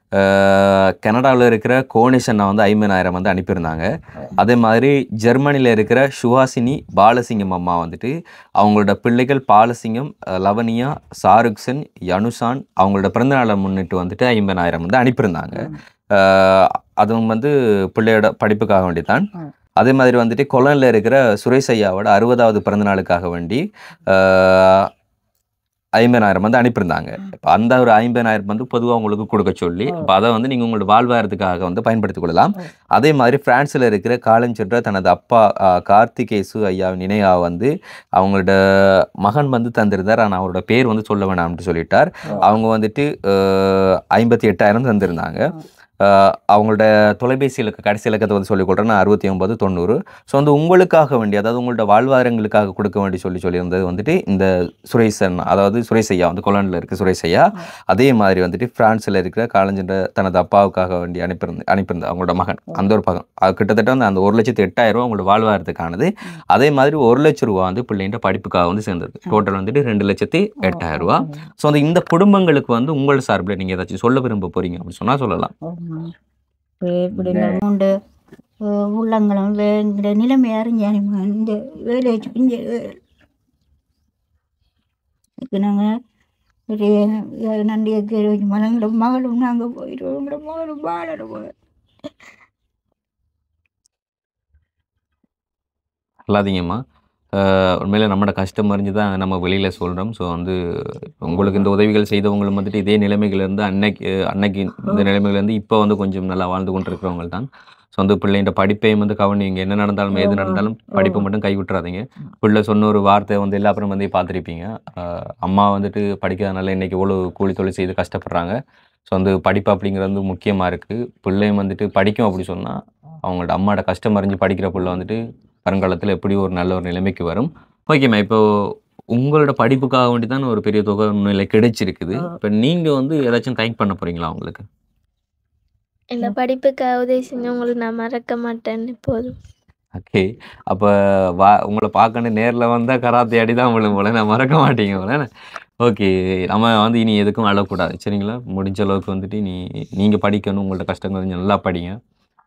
S2: கனடாவில் இருக்கிற கோனிஷ் அண்ணா வந்து ஐம்பதாயிரம் வந்து அனுப்பியிருந்தாங்க அதே மாதிரி ஜெர்மனியில் இருக்கிற சுஹாசினி பாலசிங்கம் அம்மா வந்துட்டு அவங்களோட பிள்ளைகள் பாலசிங்கம் அஹ், லவனியா சாருக்சன் யனுசான் அவங்களோட பிறந்தநாளை முன்னிட்டு வந்துட்டு ஐம்பதாயிரம் வந்து அனுப்பியிருந்தாங்க அஹ், அதுவும் வந்து பிள்ளையோட படிப்புக்காக வேண்டித்தான்
S4: ம்.
S2: அதே மாதிரி வந்துட்டு கொலனில் இருக்கிற சுரேஷ் ஐயாவோட அறுபதாவது பிறந்தநாளுக்காக வேண்டி அஹ், ஐம்பதாயிரம் வந்து அனுப்பியிருந்தாங்க இப்போ அந்த ஒரு ஐம்பதாயிரம் வந்து பொதுவாக உங்களுக்கு கொடுக்க சொல்லி இப்போ அதை வந்து நீங்கள் உங்களோட வாழ்வாரத்துக்காக வந்து பயன்படுத்திக் கொள்ளலாம் அதே மாதிரி பிரான்ஸில் இருக்கிற காலம் சென்ற தனது அப்பா அஹ், கார்த்திகேசு ஐயாவின் நினைவாக வந்து அவங்களோட மகன் வந்து தந்திருந்தார் ஆனால் அவரோட பேர் வந்து சொல்ல வேணாம்னு சொல்லிட்டார் அவங்க வந்துட்டு ஐம்பத்தி எட்டாயிரம் தந்திருந்தாங்க அஹ், அவங்களோட தொலைபேசி இலக்க கடைசி இலக்கத்தை வந்து சொல்லிக் கொடுறேன் அறுபத்தி ஒன்பது தொண்ணூறு ஸோ வந்து உங்களுக்காக வேண்டி அதாவது உங்களோட வாழ்வாதாரங்களுக்காக கொடுக்க வேண்டி சொல்லி சொல்லியிருந்தது வந்துட்டு இந்த சுரேசன் அதாவது சுரேஷ் ஐயா வந்து கொலனில் இருக்க சுரேஷ் ஐயா அதே மாதிரி வந்துட்டு பிரான்ஸில் இருக்கிற காலஞ்சென்ற தனது அப்பாவுக்காக வேண்டி அனுப்பியிருந்த அனுப்பியிருந்த அவங்களோட மகன் அந்த ஒரு பகம் அது கிட்டத்தட்ட வந்து அந்த ஒரு லட்சத்து எட்டாயிரம் ரூபா அவங்களோட வாழ்வாதாரத்துக்கானது அதே மாதிரி ஒரு லட்ச ரூபா வந்து பிள்ளைன்ற படிப்புக்காக வந்து சேர்ந்தது டோட்டல் வந்துட்டு ரெண்டு லட்சத்தி எட்டாயிரம் ரூபா ஸோ அந்த இந்த குடும்பங்களுக்கு வந்து உங்கள் சார்பில் நீங்கள் ஏதாச்சும் சொல்ல விரும்ப போறீங்க அப்படின்னு சொன்னால் சொல்லலாம்
S4: இப்படி இந்த மூண்டு அஹ், உள்ளங்களும் வே- இந்த நிலைமை அறிஞ்சானுமா இந்த வேலையை செஞ்சு இதுக்கு நாங்கள் ஒரு அஹ், நன்றியை தெரிவிச்சு மலங்களோட மகளும் நாங்கள் போயிடுவோம் எங்களோட மகளும் வாழணும்
S2: இல்லாதீங்கம்மா அஹ் உண்மையில நம்மளோட கஷ்டம் அறிஞ்சு தான் நம்ம வெளியில் சொல்கிறோம் ஸோ வந்து உங்களுக்கு இந்த உதவிகள் செய்தவங்களும் வந்துட்டு இதே நிலைமைகள்லேருந்து அன்னைக்கு அன்னைக்கு இந்த நிலைமைகள்லேருந்து இப்போ வந்து கொஞ்சம் நல்லா வாழ்ந்து கொண்டிருக்கிறவங்க தான் ஸோ வந்து பிள்ளைன்ற படிப்பையும் வந்து கவனிங்க என்ன நடந்தாலும் எது நடந்தாலும் படிப்பை மட்டும் கை விட்டுறாதீங்க பிள்ளை சொன்ன ஒரு வார்த்தை வந்து எல்லா அப்புறம் வந்து பார்த்துருப்பீங்க அஹ் அம்மா வந்துட்டு படிக்காதனால இன்னைக்கு எவ்வளோ கூலி தொழில் செய்து கஷ்டப்படுறாங்க ஸோ வந்து படிப்பு அப்படிங்கிறது வந்து முக்கியமாக இருக்குது பிள்ளையும் வந்துட்டு படிக்கும் அப்படி சொன்னால் அவங்களோட அம்மாவோட கஷ்டம் அறிஞ்சு படிக்கிற பிள்ளை வந்துட்டு வருங்காலத்தில் எப்படி ஒரு நல்ல ஒரு நிலைமைக்கு வரும் ஓகேம்மா இப்போ உங்களோட படிப்புக்காக வேண்டி தான் ஒரு பெரிய தொகை உண்மையில கிடைச்சிருக்குது இப்போ நீங்கள் வந்து ஏதாச்சும் தேங்க் பண்ண போறீங்களா உங்களுக்கு
S5: இந்த படிப்புக்காக உதவி செஞ்சவங்களுக்கு நான் மறக்க மாட்டேன்னு போதும்
S2: ஓகே அப்போ வா உங்களை பார்க்கணும் நேரில் வந்தால் கராத்தே அடி தான் விழும் போல நான் மறக்க மாட்டீங்க போல ஓகே நம்ம வந்து இனி எதுக்கும் அழக்கூடாது சரிங்களா முடிஞ்ச அளவுக்கு வந்துட்டு நீ நீங்கள் படிக்கணும் உங்கள்ட்ட கஷ்டங்கள் கொஞ்சம் நல்லா படிங்க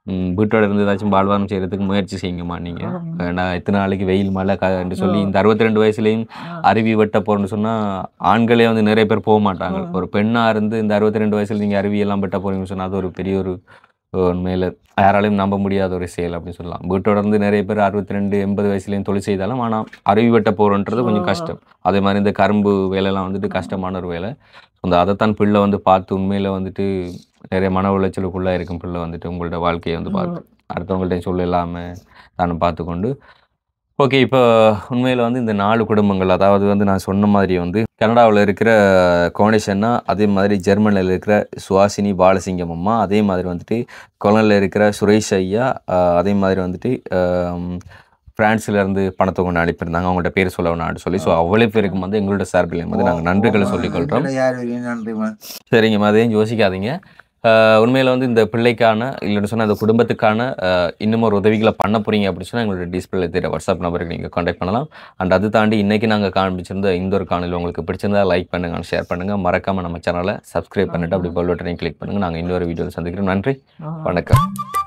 S2: ம், வீட்டோட இருந்து ஏதாச்சும் வாழ்வாரம் செய்யறதுக்கு முயற்சி செய்யுங்கம்மா நீங்க ஏன்னா எத்தனை நாளைக்கு வெயில் மழை என்று சொல்லி இந்த அறுபத்தி ரெண்டு வயசுலயும் அருவி வெட்ட போறோம்னு சொன்னா ஆண்களே வந்து நிறைய பேர் போக மாட்டாங்க ஒரு பெண்ணா இருந்து இந்த அறுபத்தி ரெண்டு வயசுல நீங்க அருவி எல்லாம் வெட்ட போறீங்கன்னு சொன்னா அது ஒரு பெரிய ஒரு உண்மையில யாராலையும் நம்ப முடியாத ஒரு செயல் அப்படின்னு சொல்லலாம் வீட்டோட இருந்து நிறைய பேர் அறுபத்தி ரெண்டு எண்பது வயசுலயும் தொழில் செய்தாலும் ஆனா அருவி வெட்ட போறோன்றது கொஞ்சம் கஷ்டம் அதே மாதிரி இந்த கரும்பு வேலையெல்லாம் வந்துட்டு கஷ்டமான ஒரு வேலை அந்த அதைத்தான் பிள்ளை வந்து பார்த்து உண்மையில வந்துட்டு நிறைய மன உளைச்சலுக்குள்ள இருக்கும் பிள்ளை வந்துட்டு உங்களோட வாழ்க்கையை வந்து பார்த்து அடுத்தவங்கள்ட்ட சொல்ல இல்லாமல் தானே பார்த்துக்கொண்டு ஓகே இப்போ உண்மையில் வந்து இந்த நாலு குடும்பங்கள் அதாவது வந்து நான் சொன்ன மாதிரி வந்து கனடாவில் இருக்கிற கோணேஷன்னா அதே மாதிரி ஜெர்மனியில் இருக்கிற சுவாசினி பாலசிங்கம் அம்மா அதே மாதிரி வந்துட்டு கொலனில் இருக்கிற சுரேஷ் ஐயா ஆஹ் அதே மாதிரி வந்துட்டு ஆம், பிரான்ஸ்ல இருந்து பணத்தை கொண்டு அனுப்பியிருந்தாங்க அவங்கள்ட்ட பேர் சொல்ல வேணாம்னு சொல்லி ஸோ அவ்வளோ பேருக்கு வந்து எங்களோட சார்பில் வந்து நாங்கள் நன்றிகளை சொல்லிக்கொள்கிறோம்
S3: யார் நன்றிமா
S2: சரிங்கம்மா அதையும் யோசிக்காதீங்க உண்மையில் வந்து இந்த பிள்ளைக்கான இல்லைன்னு சொன்னால் இந்த குடும்பத்துக்கான ஆஹ் இன்னும் ஒரு உதவிகளை பண்ண போறீங்க அப்படின்னு சொன்னால் எங்களோட டிஸ்பிளே தெரிய வாட்ஸ்அப் நம்பருக்கு நீங்கள் காண்டாக்ட் பண்ணலாம் அண்ட் அது தாண்டி இன்றைக்கி நாங்கள் காண்பிச்சிருந்த இந்த ஒரு காணொலி உங்களுக்கு பிடிச்சிருந்தா லைக் பண்ணுங்க ஷேர் பண்ணுங்கள் மறக்காமல் நம்ம சேனலை சப்ஸ்கிரைப் பண்ணிட்டு அப்படி பெல் பட்டனையும் கிளிக் பண்ணுங்கள் நாங்கள் இன்னொரு வீடியோவில் சந்திக்கிறோம் நன்றி வணக்கம்